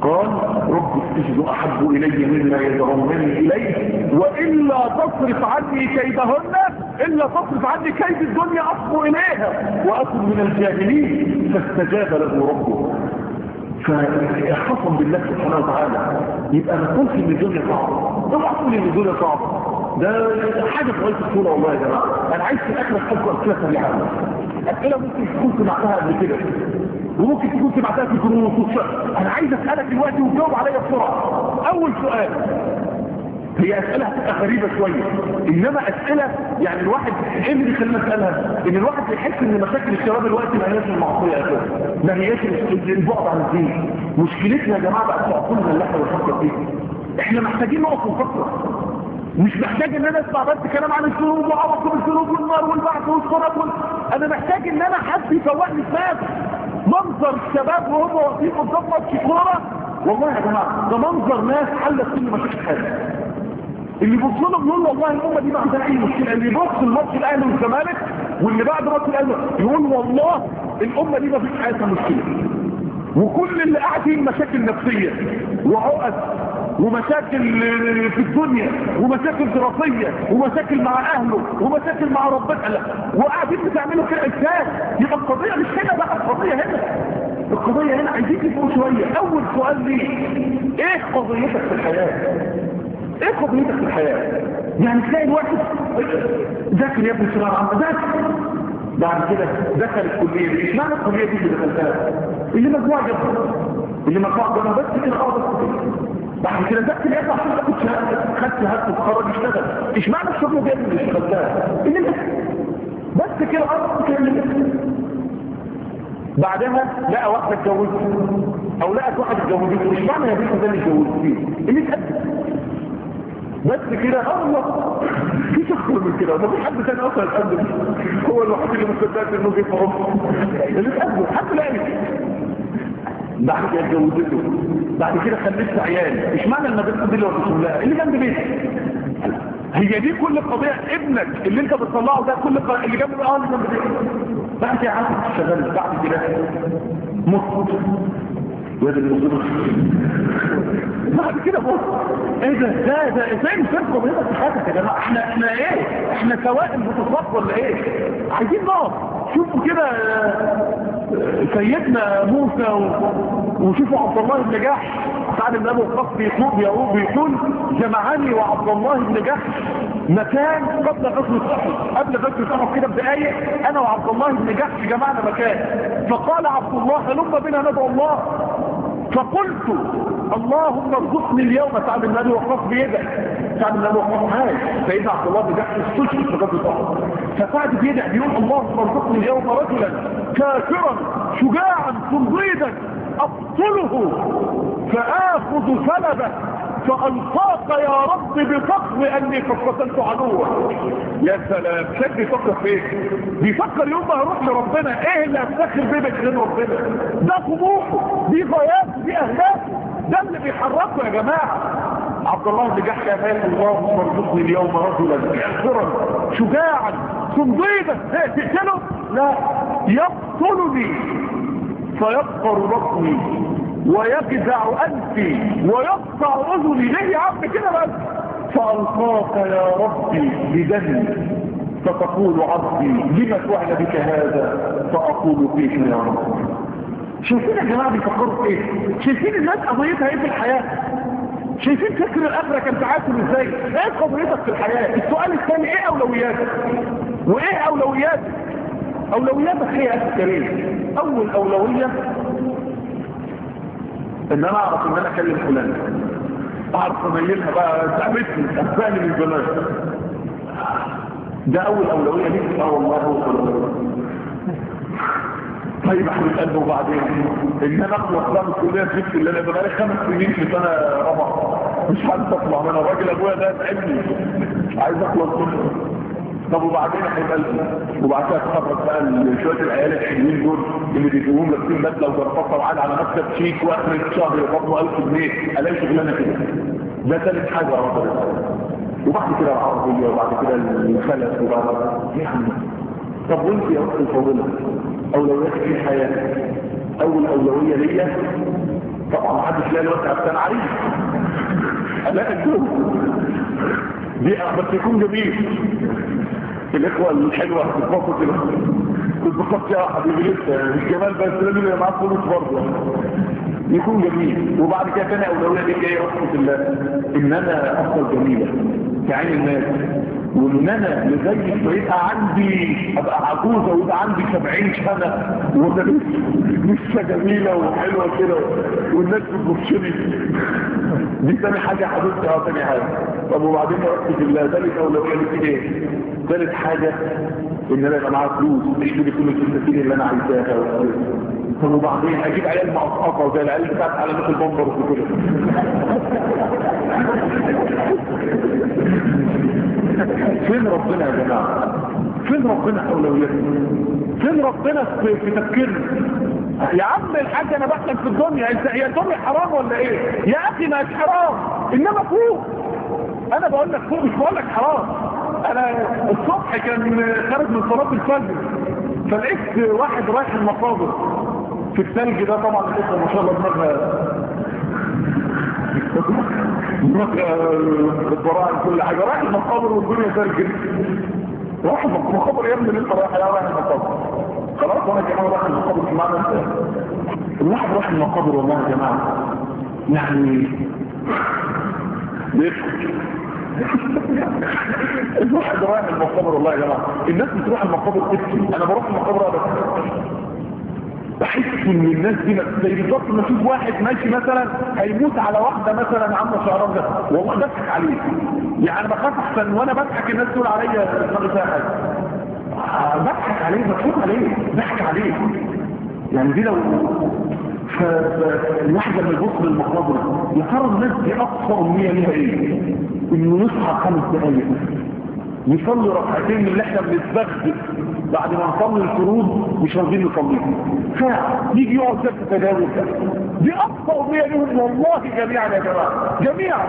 قال رب السجن احب الي مما يدعونني اليه والا تصرف عني كيدهن الا تصرف عني كيد الدنيا اصبو اليها واكن من الجاهلين فاستجاب له ربه فاحتصم بالله سبحانه وتعالى يبقى ما تقولش ان الدنيا صعبه اوعى تقول ان الدنيا صعبه ده حاجه في غايه الصوره والله يا جماعه انا عايز في الاخر اسالكم اسئله سريعه اسئله ممكن تكون سمعتها قبل كده وممكن تكون سمعتها في دروس انا عايز اسالك دلوقتي وتجاوب عليا بسرعه اول سؤال هي اسئله هتبقى غريبه شويه انما اسئله يعني الواحد ايه اللي بيخلينا اسالها ان الواحد بيحس ان مشاكل الشباب دلوقتي ما هياش المعصيه اساسا ما هياش البعد عن الدين مشكلتنا يا جماعه بقى في عقولنا اللي احنا بنفكر فيه احنا محتاجين نقف ونفكر مش محتاج ان انا اسمع بس كلام عن الذنوب وعواقب الذنوب والنار والبعث والصراط وال... انا محتاج ان انا حد يفوقني دماغي منظر الشباب وهم واقفين قدام ماتش كوره والله يا جماعه ده منظر ناس حلت كل مشاكل حياتها اللي يبص لهم يقول والله الامه دي ما عندها اي مشكله اللي يبص الماتش الاهلي والزمالك واللي بعد ماتش الاهلي يقول والله الامه دي ما فيش حياتها مشكله وكل اللي قاعد فيه مشاكل نفسيه وعقد ومشاكل في الدنيا ومشاكل دراسيه ومشاكل مع اهله ومشاكل مع ربنا وقاعدين بتعملوا كده ازاي يبقى القضيه مش هنا بقى القضيه هنا القضيه هنا عايزين تفوق شويه اول سؤال لي ايه قضيتك في الحياه ايه قضيتك في الحياة يعني تلاقي الواحد ذاكر يا ابني ثانويه عامه ذاكر بعد كده دخل الكليه دي اشمعنى الكليه دي اللي دخلتها اللي مجموعه جبهه اللي مجموعه جبهه بس كده اه بس كده بعد كده ذاكر يا ابني عشان تاخد شهاده خدت شهاده تتخرج اشتغل اشمعنى الشغل دي اللي اشتغلتها اللي بس كده اه بس كده اللي بعدها لقى واحده اتجوزت او لقت واحد اتجوزته اشمعنى يا بنت ده اللي اتجوزتيه اللي اتقدم بس كده الله في شخص من كده ما فيش حد تاني اصلا يتقدم هو الوحيد اللي ما صدقش انه جه في اللي اتقدم حد لا بعد كده اتجوزته بعد كده خلفت عيال اشمعنى المدرسه دي اللي وصلت لها اللي جنب بيتك هي دي كل قضيه ابنك اللي انت بتطلعه ده كل قضية اللي جنب اه اللي جنب بيتك بعد كده عارف تشتغل بعد كده مت وهذا الموضوع بعد كده بص ايه ده ده ده ازاي نفرق بيضة في حياتك يا جماعه احنا احنا ايه احنا سوائل بتصفق ولا ايه عايزين نقف شوفوا كده سيدنا موسى و... وشوفوا عبد الله بن جحش سعد بن ابي وقاص بيقول بيقول بيقول جمعاني وعبد الله بن جحش مكان قبل غزوه احد قبل غزوه احد كده بدقايق انا وعبد الله بن جحش جمعنا مكان فقال عبد الله هلم بنا ندعو الله فقلت اللهم ارزقني اليوم سعد بن ابي وقاص بيدك سعد بن ابي وقاص عايش سيدنا عبد الله بن جحش استشهد في غزوه احد فسعد بيدع بيقول اللهم ارزقني اليوم رجلا كافرا شجاعا صنديدا اقتله فاخذ سلبه فالقاك يا رب بفخر اني قد قتلت عدوا يا سلام شد بيفكر في ايه بيفكر يوم ما هروح لربنا ايه اللي افتخر بيه بين ربنا ده طموحه دي غاياته دي اهدافه ده اللي بيحركه يا جماعه عبد الله بن جحش قال اللهم ارزقني اليوم رجلا كافرا شجاعا صنديدا تقتله لا يقتلني فيقطر بطني ويجزع انفي ويقطع اذني ليه يا عم كده بس فالقاك يا ربي بدمي فتقول عبدي لما فعل بك هذا فاقول فيك يا رب شايفين يا جماعه بيفكروا في ايه شايفين الناس قضيتها ايه في الحياه شايفين فكر الاخره كان تعاكم ازاي ايه قضيتك في الحياه السؤال الثاني ايه اولوياتك وايه اولوياتك اولوياتك هي يا اخي الكريم اول اولويه ان انا اعرف ان انا اكلم فلان اعرف اميلها بقى تعبتني اخباني من زمان ده اول اولويه ليك اه والله هو طيب احمد قلبه وبعدين ان انا اخلص بقى من الكليه الجبت اللي انا بقالي خمس سنين في سنه رابعه مش عارف اطلع منها الراجل ابويا ده تعبني عايز اخلص منه طب وبعدين هيبقى وبعد كده اتخرج بقى شويه العيال الحلوين دول اللي بيجيبوهم لابسين بدله وجرافطه وقاعد على مكتب شيك واخر الشهر يقبضوا 1000 جنيه الاقي شغلانه كده ده ثالث حاجه ربنا وبعد كده العربيه وبعد كده الخلف وبعد يعني طب وانت يا اختي الفاضله اولوياتك في الحياه اول اولويه ليا طبعا ما حدش لاقي الوقت عشان عريس لا الجو دي بس يكون جميل الاخوة الحلوة تتبسط كده تتبسط يا حبيبي لسه مش جمال بس لازم يبقى معاك فلوس برضه يكون جميل وبعد كده تاني اولويه دي جايه رحمه الله ان انا افضل جميله في عين الناس وان انا لغايه ما يبقى عندي ابقى عجوزه ويبقى عندي 70 سنه وانا لسه جميله وحلوه كده والناس بتبص لي دي تاني حاجه حبيبتي اه تاني حاجه طب وبعدين يا رحمه الله ثالث اولويه دي ايه؟ ثالث حاجه ان انا يبقى معايا فلوس اشتري كل الفساتين اللي انا عايزاها طب وبعدين اجيب عيال معصقه زي العيال بتاعت علامات البمبر وكده فين ربنا يا جماعه فين ربنا في اولوياتنا فين ربنا في, في تفكيرنا يا عم الحاج انا بحلم في الدنيا انت هي الدنيا حرام ولا ايه يا اخي ما حرام انما فوق انا بقول لك فوق مش بقول لك حرام انا الصبح كان خارج من صلاه الفجر فلقيت واحد رايح المقابر في الثلج ده طبعا الاسم ما شاء الله دماغها دماغها الضراعي كل حاجه رايح المقابر والدنيا ثلج رايح المقابر يا ابني اللي انت رايح يا رايح المقابر خلاص وانا كمان رايح المقابر في معنى انت الواحد رايح المقابر والله يا جماعه يعني بيضحك الواحد رايح المقابر والله يا جماعه الناس بتروح المقابر تبكي انا بروح المقابر ابدا بحس ان الناس دي زي بالظبط لما اشوف واحد ماشي مثلا هيموت على واحده مثلا عامله شعرها ده والله بضحك عليه يعني بخاف احسن وانا بضحك الناس تقول عليا دماغي فيها حاجه بضحك عليه بضحك عليه بضحك عليه يعني دي لو فالواحد لما يبص للمقابر يا ترى الناس دي اقصى امنيه ليها ايه؟ انه يصحى خمس دقايق يصلي ركعتين من اللي احنا بنتبغدل بعد ما نصلي الفروض مش راضيين نصليهم ساعه يجي يقعد سكت تداول دي اقصى امنيه لهم والله جميعا يا جماعه جميعا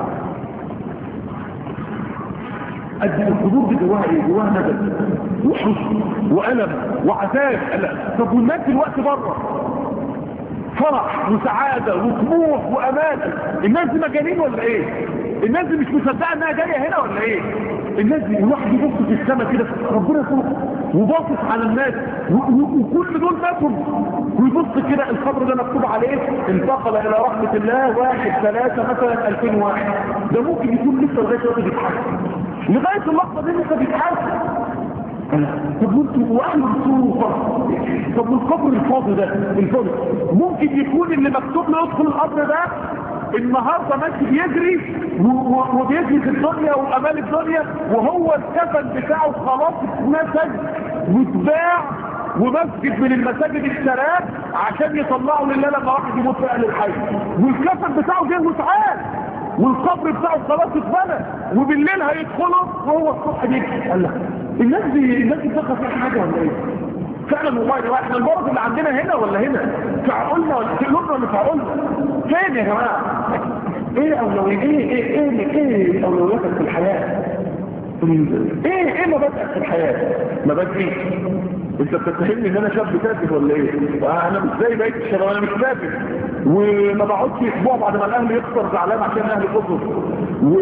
قد الحضور دي جواها ايه جواها ندم وحزن والم وعذاب طب والناس دلوقتي بره فرح وسعادة وطموح وأمان الناس دي مجانين ولا ايه الناس دي مش مصدقة انها جاية هنا ولا ايه الناس دي الواحد يبص في السماء كده ربنا فوق وباصص على الناس وكل دول ماتوا ويبص كده الخبر ده مكتوب عليه انتقل الى رحمة الله واحد ثلاثة مثلا 2000 واحد ده ممكن يكون لسه لغاية دلوقتي بيتحاسب لغاية اللحظة دي لسه بيتحاسب طب وانتوا واهل الصوفة طب والقبر الفاضي ده الفاضي ممكن يكون اللي مكتوب له يدخل القبر ده النهاردة ماشي بيجري وبيجري في الدنيا وامال الدنيا وهو الكفن بتاعه خلاص اتنسج واتباع ومسجد من المساجد اشتراه عشان يطلعوا لله لما واحد يموت في اهل الحي والكفن بتاعه جه واتعاد والقبر بتاعه خلاص اتبنى وبالليل هيدخله وهو الصبح بيجي قال لك الناس دي الناس دي بتفكر في حاجه ولا ايه فعلا والله يا احنا المرض اللي عندنا هنا ولا هنا في عقولنا ولا في قلوبنا ولا في عقولنا فين يا جماعه ايه اولويات ايه ايه ايه ايه اولوياتك في الحياه ايه ايه مبادئك في الحياه مبادئي انت بتتهمني ان انا شاب تافه ولا ايه انا مش زي بقيه الشباب انا مش تافه وما بقعدش اسبوع بعد ما الاهل يخسر زعلان عشان اهلي خسر و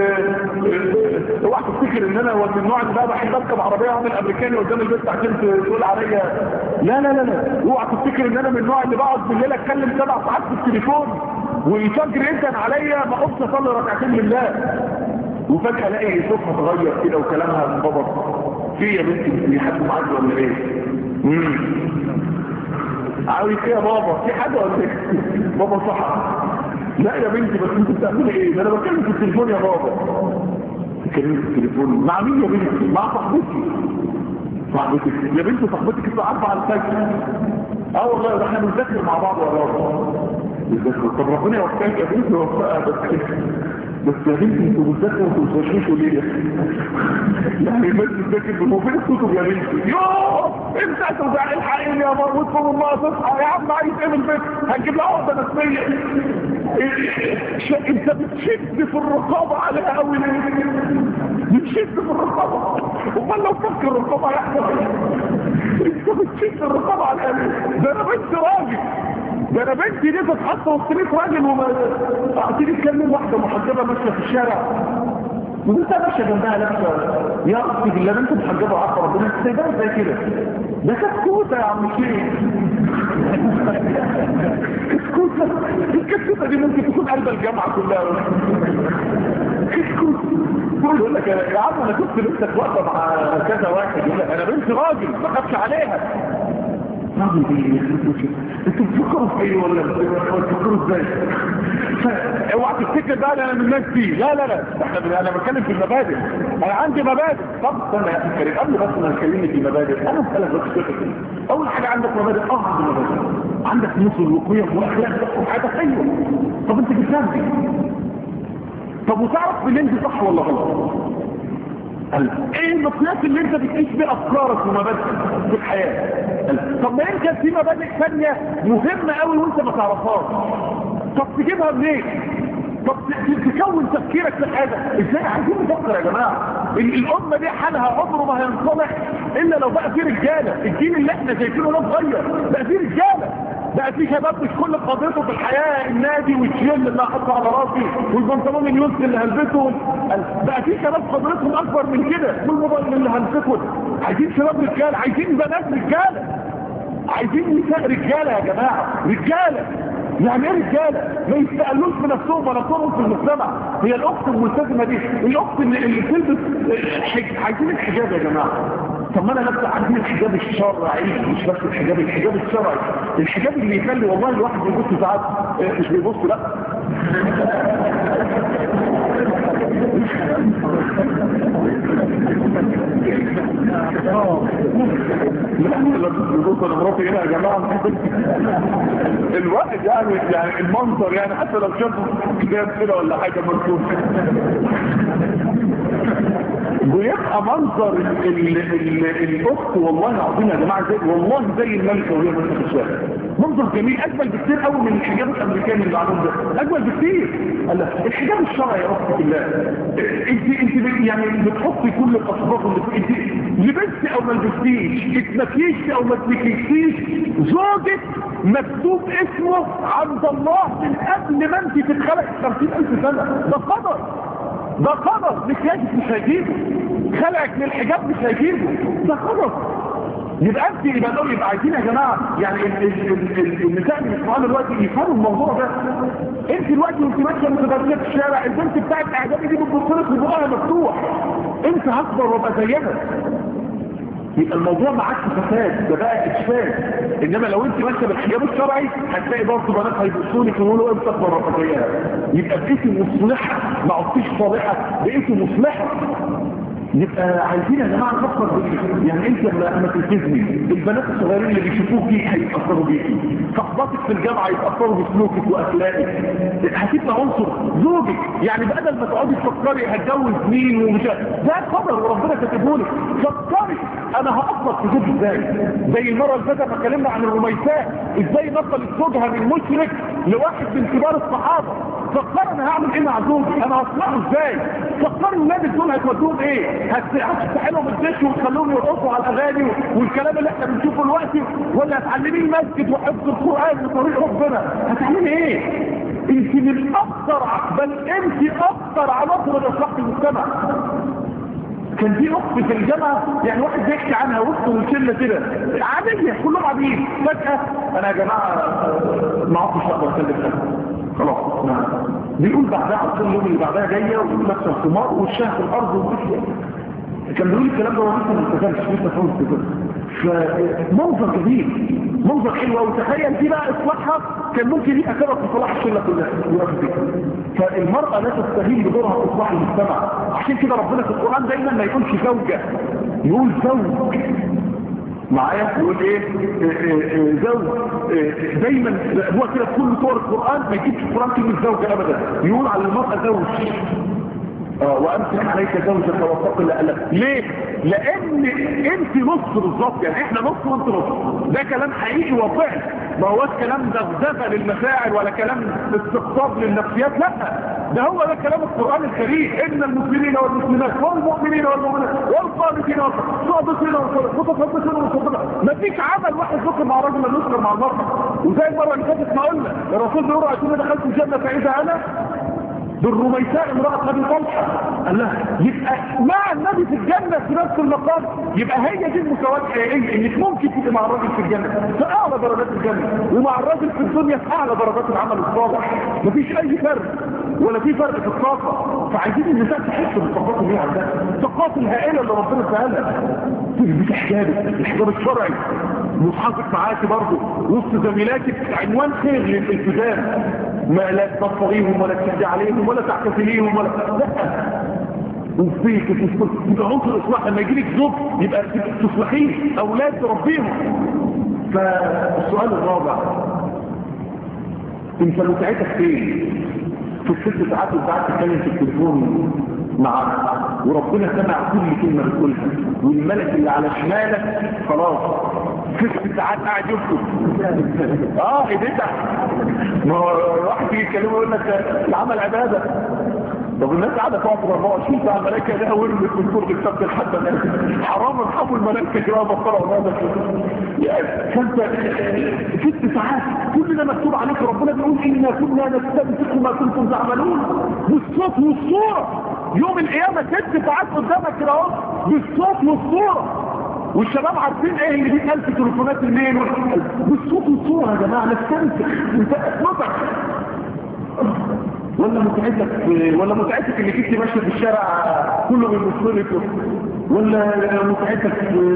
اوعى تفتكر ان انا من النوع اللي بقى بحب اركب عربيه واعمل امريكاني قدام البيت عشان تقول عليا لا لا لا لا اوعى تفتكر ان انا من النوع اللي بقعد بالليل اتكلم سبع ساعات في التليفون ويفجر جدا عليا ما اقومش اصلي ركعتين لله وفجاه الاقي صوتها اتغير كده وكلامها انضبط في يا بنتي في حد معاك ولا ايه امم عاوز ايه يا بابا في حاجه ولا ايه بابا صح لا يا بنتي بس انت بتعملي ايه ده انا بتكلم في التليفون يا بابا بتكلمي في التليفون مع مين يا بنتي مع صاحبتي صاحبتك يا بنتي صاحبتك انتوا عارفه على الفجر اه والله ده احنا بنذاكر مع بعض يا بابا بنذاكر طب ربنا يوفقك يا بنتي يوفقها بس بس يا بنتي انتوا بتذاكروا وانتوا بتوشوشوا ليه يعني الناس بتذاكر وفين الكتب يا بنتي يوه انت هتوزع الحقيقي يا مربوط فوق الله تصحى يا عم عايز ايه من البيت هنجيب لها عقده نفسيه انت بتشد في الرقابه عليها قوي ليه بتشد في الرقابه امال لو فك الرقابه يحصل انت بتشد الرقابه على ده انا بنت راجل ده انا بنتي دي تتحط وسط 100 راجل وما تيجي تكلم واحده محجبه ماشيه في الشارع وانت ماشيه جنبها لابسه يا اختي بالله انت محجبه وعارفه ربنا انت سايبها زي كده ده كتكوته يا عم شيخ كتكوته الكتكوته دي ممكن تكون قلب الجامعه كلها كتكوته يقول لك يا عم انا كنت لسه واقفه مع كذا واحد يقول لك انا بنت راجل ما خافش عليها راجل ايه انتوا بتفكروا في ايه ولا بتفكروا ازاي اوعى تفتكر بقى انا من الناس دي لا لا لا احنا انا بتكلم في المبادئ انا عندي مبادئ طب استنى يا اخي الكريم قبل بس ما تكلمني في مبادئ انا اسالك بس كده اول حاجه عندك مبادئ اه عندي مبادئ عندك نصر وقيم واخلاق وحاجه حلوه طب انت بتفهم دي طب وتعرف منين دي صح ولا غلط ايه المقياس اللي انت بتقيس بيه افكارك ومبادئك في الحياه طب ما يمكن في مبادئ ثانيه مهمه قوي وانت ما تعرفهاش طب تجيبها منين طب تكون تفكيرك في حاجه ازاي عايزين نفكر يا جماعه الامه دي حالها عمره ما هينصلح الا لو بقى في رجاله الجيل اللي احنا شايفينه ده صغير بقى في رجاله بقى في شباب مش كل قضيته في الحياة النادي والجيم اللي هحطه على راسي والبنطلون اليوسف اللي هلبسه بقى في شباب قدرتهم اكبر من كده والموبايل اللي هلبسه عايزين شباب رجال عايزين بنات رجاله عايزين نساء رجاله يا جماعه رجاله يعني ايه رجاله ما يستقلوش بنفسهم ولا صورهم في المجتمع هي الاخت الملتزمه دي الاخت اللي, اللي بتلبس عايزين الحجاب يا جماعه طب ما انا لابسه عايزين الحجاب الشرعي مش بس الحجاب الحجاب الشرعي الحجاب اللي يخلي والله الواحد يبص ساعات مش بيبص لا لا بيبص لمراتي هنا يا جماعه الواحد يعني يعني المنظر يعني حتى لو شافوا كتاب كده ولا حاجه مرسوم بيبقى منظر ال ال ال الاخت والله العظيم يا جماعه زي والله زي الملكه وهي ماشيه في الشارع منظر جميل اجمل بكتير قوي من الحجاب الامريكاني اللي عندهم ده اجمل بكتير الحجاب الشرعي يا اختي بالله انت انت يعني بتحطي كل الاسباب اللي انت لبستي او ما لبستيش اتمكيشتي او ما اتمكيشتيش زوجك مكتوب اسمه عند الله من قبل ما انت تتخلق 50000 سنه ده قدر ده قدر مكياجك مش هيجيبه خلقك من الحجاب مش هيجيبه ده قدر يبقى انت يبقى دول يبقى عايزين يا جماعه يعني النساء اللي بيسمعونا دلوقتي يفهموا الموضوع ده انت دلوقتي وانت ماشيه متبرجه في الشارع البنت بتاعت اعدادي دي بتبص لك وبقها مفتوح انت هكبر وابقى زيها يبقى الموضوع ما عادش فساد ده بقى افساد انما لو انت ماشيه بالحجاب الشرعي هتلاقي برضه بنات هيبصوا لك ويقولوا انت اكبر رفضيات يبقى بقيتي مصلحه ما عدتيش صالحه بقيتي مصلحه يبقى عايزين يا جماعه نفكر بيه يعني انت لما تلتزمي البنات الصغيرين اللي بيشوفوك دي هيتاثروا بيكي صحباتك في الجامعه يتاثروا بسلوكك واخلاقك هتبقى عنصر زوجك يعني بدل ما تقعدي تفكري هتجوز مين ومش ده قدر وربنا كاتبه لك فكري انا هاثر في زوجي ازاي زي المره اللي فاتت اتكلمنا عن الرميساء ازاي نقلت زوجها من مشرك لواحد من كبار الصحابه فكر انا هعمل ايه مع زوجي انا هصلحه ازاي فكر الولاد دول هتودوهم ايه هتفتح لهم الدش وتخلوهم يرقصوا على الاغاني والكلام اللي احنا بنشوفه دلوقتي ولا هتعلميه المسجد وحفظ القران بطريق ربنا هتعلمي ايه انت من اكثر بل انت اكثر عناصر الاصلاح في المجتمع كان في اخت في الجامعه يعني واحد بيحكي عنها وسط وشله كده عاديه كلهم عاديين فجاه انا يا جماعه ما عدتش اقدر اكلم خلاص نعم بيقول بعدها على طول اليوم اللي بعدها جايه ويقول لابسه الثمار وشها في الارض وماشيه كان بيقول الكلام ده ولسه ما اتفقش لسه فوز كده فمنظر جميل منظر حلو قوي تخيل دي بقى اصلاحها كان ممكن يبقى سبب في صلاح الشله كلها فالمراه لا تستهين بدورها في اصلاح المجتمع عشان كده ربنا في القران دايما ما يقولش زوجه يقول زوج معايا يقول ايه, إيه, إيه زوج إيه دايما هو كده في كل صور القرآن ما يجيبش القرآن كلمة زوجة ابدا يقول على المرأة زوج اه وامسك عليك زوجك واتق الله ليه لان انت نص بالظبط يعني احنا نص وانت نص ده كلام حقيقي واقعي ما هوش كلام دغدغه للمشاعر ولا كلام استقطاب للنفسيات لا ده هو ده كلام القرآن الكريم ان المسلمين والمسلمات والمؤمنين والمؤمنات والقانتين والصادقين والمتصدقين والمتصدقات مفيش عمل واحد ذكر مع رجل لا يذكر مع المرأة وزي المرة اللي فاتت ما قلنا الرسول بيقول عشان دخلت الجنة فإذا أنا بالرميساء امرأة ابي طلحة قال لها يبقى مع النبي في الجنة في نفس المقام يبقى هي دي المساواة الحقيقية انك ممكن تبقى مع الراجل في الجنة في اعلى درجات الجنة ومع الراجل في الدنيا في اعلى درجات العمل الصالح مفيش اي فرق ولا في فرق في الطاقة فعايزين النساء تحس بالطاقات اللي هي عندها الطاقات الهائلة اللي ربنا اداها لها تثبت حجابك الحجاب الشرعي مصحفك معاكي برضه وسط زميلاتك عنوان خير للالتزام ما لا تبصريهم ولا تشدي عليهم ولا تعتزليهم ولا لا وفيك يبقى عنصر اصلاح لما يجي لك زوج يبقى تصلحيه اولاد تربيهم فالسؤال الرابع انت متعتك فين في الست ساعات اللي قاعد تتكلم في التليفون معاك وربنا سمع كل كلمه بتقولها والملك اللي على شمالك خلاص ست ساعات قاعد يكتب اه ايديتك ما هو واحد يجي يتكلمه يقول لك العمل عباده طب الناس قاعده تقعد 24 ساعه الملائكه ده ورمت من فرق السبت لحد الان حرام ارحموا الملائكه كده بطلوا عبادك فانت ست ساعات كل ده مكتوب عليك ربنا بيقول انا كنا نستنسخ ما كنتم تعملون بالصوت والصوره يوم القيامه ست ساعات قدامك كده اهو بالصوت والصوره والشباب عارفين ايه اللي دي الف تليفونات الليل بالصوت والصوره يا جماعه نستنسخ انت اطلقك ولا متعتك ولا متعتك انك انت ماشيه في الشارع كله بيبص لك ولا متعتك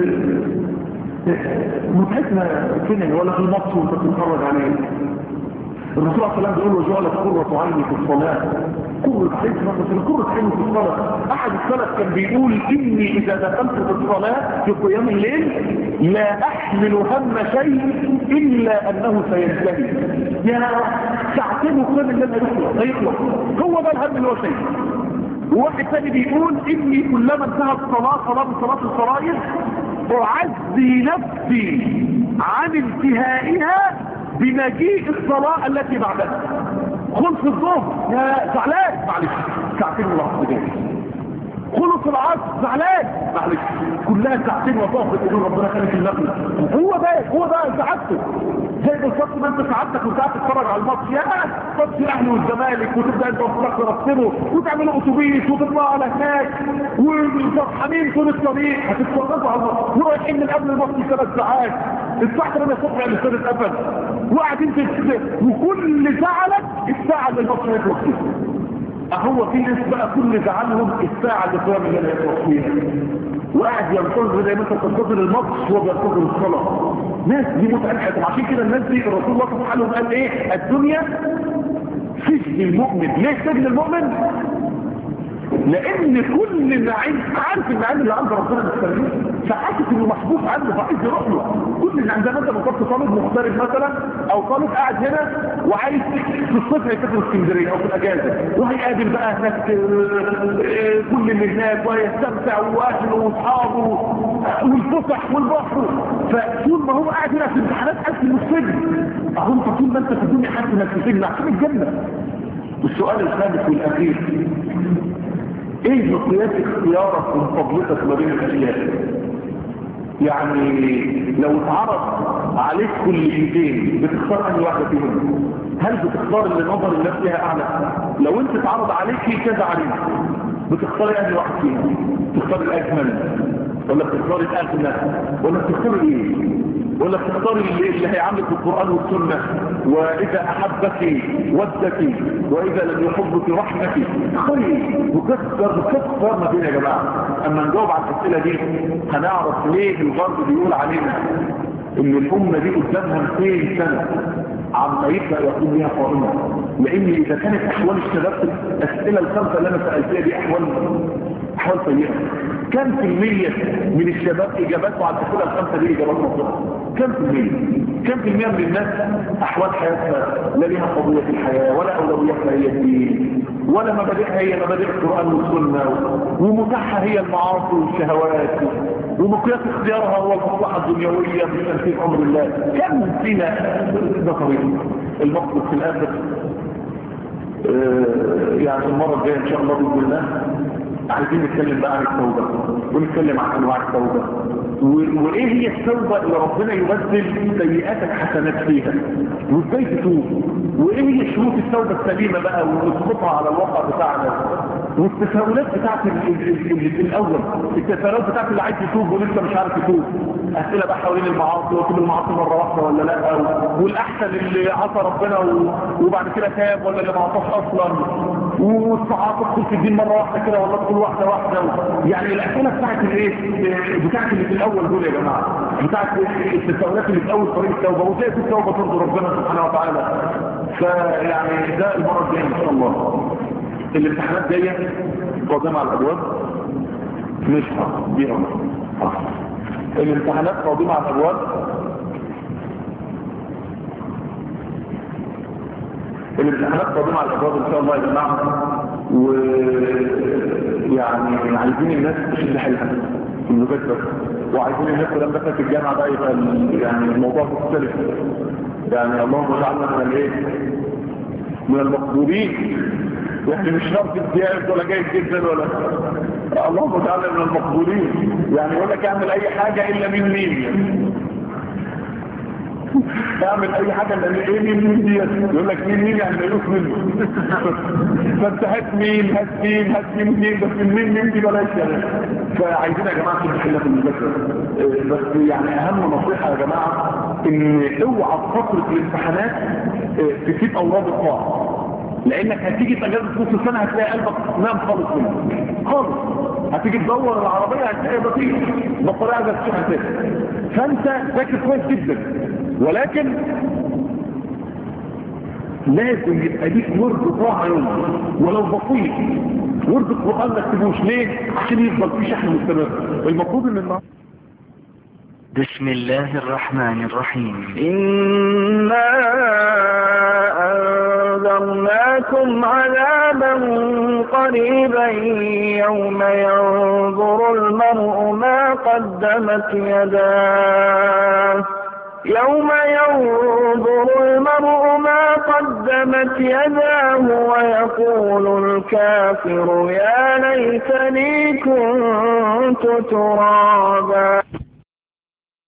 متعتنا فين ولا في الماتش وانت بتتفرج عليه الرسول صلى الله عليه وسلم بيقول وجعلت قرة عيني في الصلاة قرة عيني في الصلاة قرة عيني في الصلاة أحد السلف كان بيقول إني إذا دخلت في الصلاة في قيام الليل لا أحمل هم شيء إلا أنه سينتهي يا ساعتين وقيام الليل هيخلص هيخلص هو ده الهم اللي هو شيء وواحد ثاني بيقول إني كلما انتهت الصلاة صلاة من صلاة الفرائض أعزي نفسي عن انتهائها بمجيء الصلاة التي بعدها خلص الظهر يا زعلان معلش ساعتين ونص جاي خلص العصر زعلان معلش كلها ساعتين وظهر بتقول ربنا خليك النقل هو ده هو ده سعادته زي بالظبط ما انت سعادتك وانت قاعد تتفرج على الماتش يا ماتش الاهلي والزمالك وتبدا انت وفرق ترتبه وتعملوا اتوبيس وتطلعوا على هناك وفرحانين طول الطريق هتتفرجوا على الماتش ورايحين من قبل الماتش ثلاث ساعات الساعه 8 الصبح الاستاد اتقفل وقاعدين وكل زعلك الساعه اللي الماتش هيخلص فيها هو في ناس بقى كل زعلهم الساعة اللي قيام الليل هيخلص فيها وقاعد ينتظر زي ما انت بتنتظر الماتش وهو بينتظر الصلاة ناس دي متألحة عشان كده الناس دي الرسول الله صلى الله عليه وسلم قال ايه الدنيا سجن المؤمن ليه سجن المؤمن لان كل النعيم عارف النعيم اللي عند ربنا مستنيه فحاسس انه محبوس عنه فعايز يروح له كل اللي عندنا انت بالظبط طالب مغترب مثلا او طالب قاعد هنا وعايز في الصيف هيسافر اسكندريه او في الاجازه وهيقابل بقى هناك كل اللي هناك ويستمتع واهله واصحابه والفسح والبحر فطول ما هو قاعد هنا في امتحانات حاسس انه في سجن اهو انت طول ما انت في الدنيا حاسس انك في سجن عشان الجنه والسؤال الخامس والاخير ايه مقياس اختيارك من فضلتك ما بين الاشياء يعني لو اتعرض عليك كليتين بتختار انهي واحده فيهم هل بتختار اللي نظر الناس فيها اعلى لو انت اتعرض عليك كذا عليك بتختار انهي واحد فيهم تختار الاجمل ولا بتختار الاغنى ولا بتختار ايه ولا بتختار اللي, اللي هيعملك بالقرآن والسنة وإذا أحبك ودك وإذا لم يحبك رحمك خير وكثر وكثر ما بين يا جماعة أما نجاوب على الأسئلة دي هنعرف ليه الغرب بيقول علينا إن الأمة دي قدامها 200 سنة عما يبدأ يكون ليها قائمة لأن إذا كانت أحوال الشباب في الأسئلة الخمسة اللي أنا سألتها دي أحوال أحوال سيئة كم في المية من الشباب إجاباته على الأسئلة الخمسة دي إجابات مصدرة كم في المية كم في المية من الناس أحوال حياتها لا لها قضية في الحياة ولا أولوياتها هي الدين ولا مبادئها هي مبادئ القرآن والسنة ومتاحها هي المعاصي والشهوات ومقياس اختيارها هو المصلحة الدنيوية في تنفيذ أمر الله كم فينا ده طريق المقصد في الآخر آه يعني المرة الجاية ان شاء الله بإذن الله عايزين نتكلم بقى عن التوبة ونتكلم عن انواع التوبة وايه هي التوبة اللي ربنا يبدل سيئاتك حسنات فيها وازاي تتوب وايه هي شروط التوبة السليمة بقى ونسقطها على الواقع بتاعنا والتساؤلات بتاعت الاول التساؤلات بتاعت اللي عايز يتوب ولسه مش عارف يتوب اسئله بقى حوالين المعاصي وتوب المعاصي مره واحده ولا لا والاحسن اللي عصى ربنا وبعد كده تاب ولا اللي ما عصاش اصلا والصحابه تدخل في الدين مره واحده كده ولا تدخل واحده واحده يعني الاسئله بتاعت الايه بتاعت اللي في الاول دول يا جماعه بتاعت التساؤلات اللي في اول طريق التوبه وازاي في التوبه ترضي ربنا سبحانه وتعالى فيعني ده المره الجايه ان شاء الله الامتحانات جايه قادمه على الابواب مش بيها الامتحانات قادمه على الابواب الامتحانات قادمه على الابواب ان شاء الله يا جماعه و يعني عايزين الناس تشد حيلها في المذاكره وعايزين الناس لما دخلت الجامعه بقى يبقى يعني الموضوع مختلف يعني اللهم اجعلنا من الايه من المقبولين يعني مش شرط امتياز ولا جيد جدا ولا اللهم اجعلنا من المقبولين يعني يقول لك اعمل اي حاجه الا من مين اعمل اي حاجه الا من ايه مين مين دي يقول لك مين مين يعني ملوك منه فانت هات مين هات مين هات مين مين بس من مين مين دي بلاش يعني فعايزين يا جماعه كده حله في المذاكره بس يعني اهم نصيحه يا جماعه ان اوعى فتره الامتحانات تسيب اوراد القاع لانك هتيجي في اجازه نص السنه هتلاقي قلبك نام خالص منك خالص هتيجي تدور العربيه هتلاقيها بطيئه بطاريه عايزه تشحن تاني فانت ذاكر كويس جدا ولكن لازم يبقى ليك ورد طاعه يوم ولو بسيط ورد القران ما تسيبوش ليه عشان يفضل في شحن مستمر المفروض ان النهارده بسم الله الرحمن الرحيم إنا أنذرناكم عذابا قريبا يوم ينظر المرء ما قدمت يداه يوم ينظر المرء ما قدمت يداه ويقول الكافر يا ليتني كنت ترابا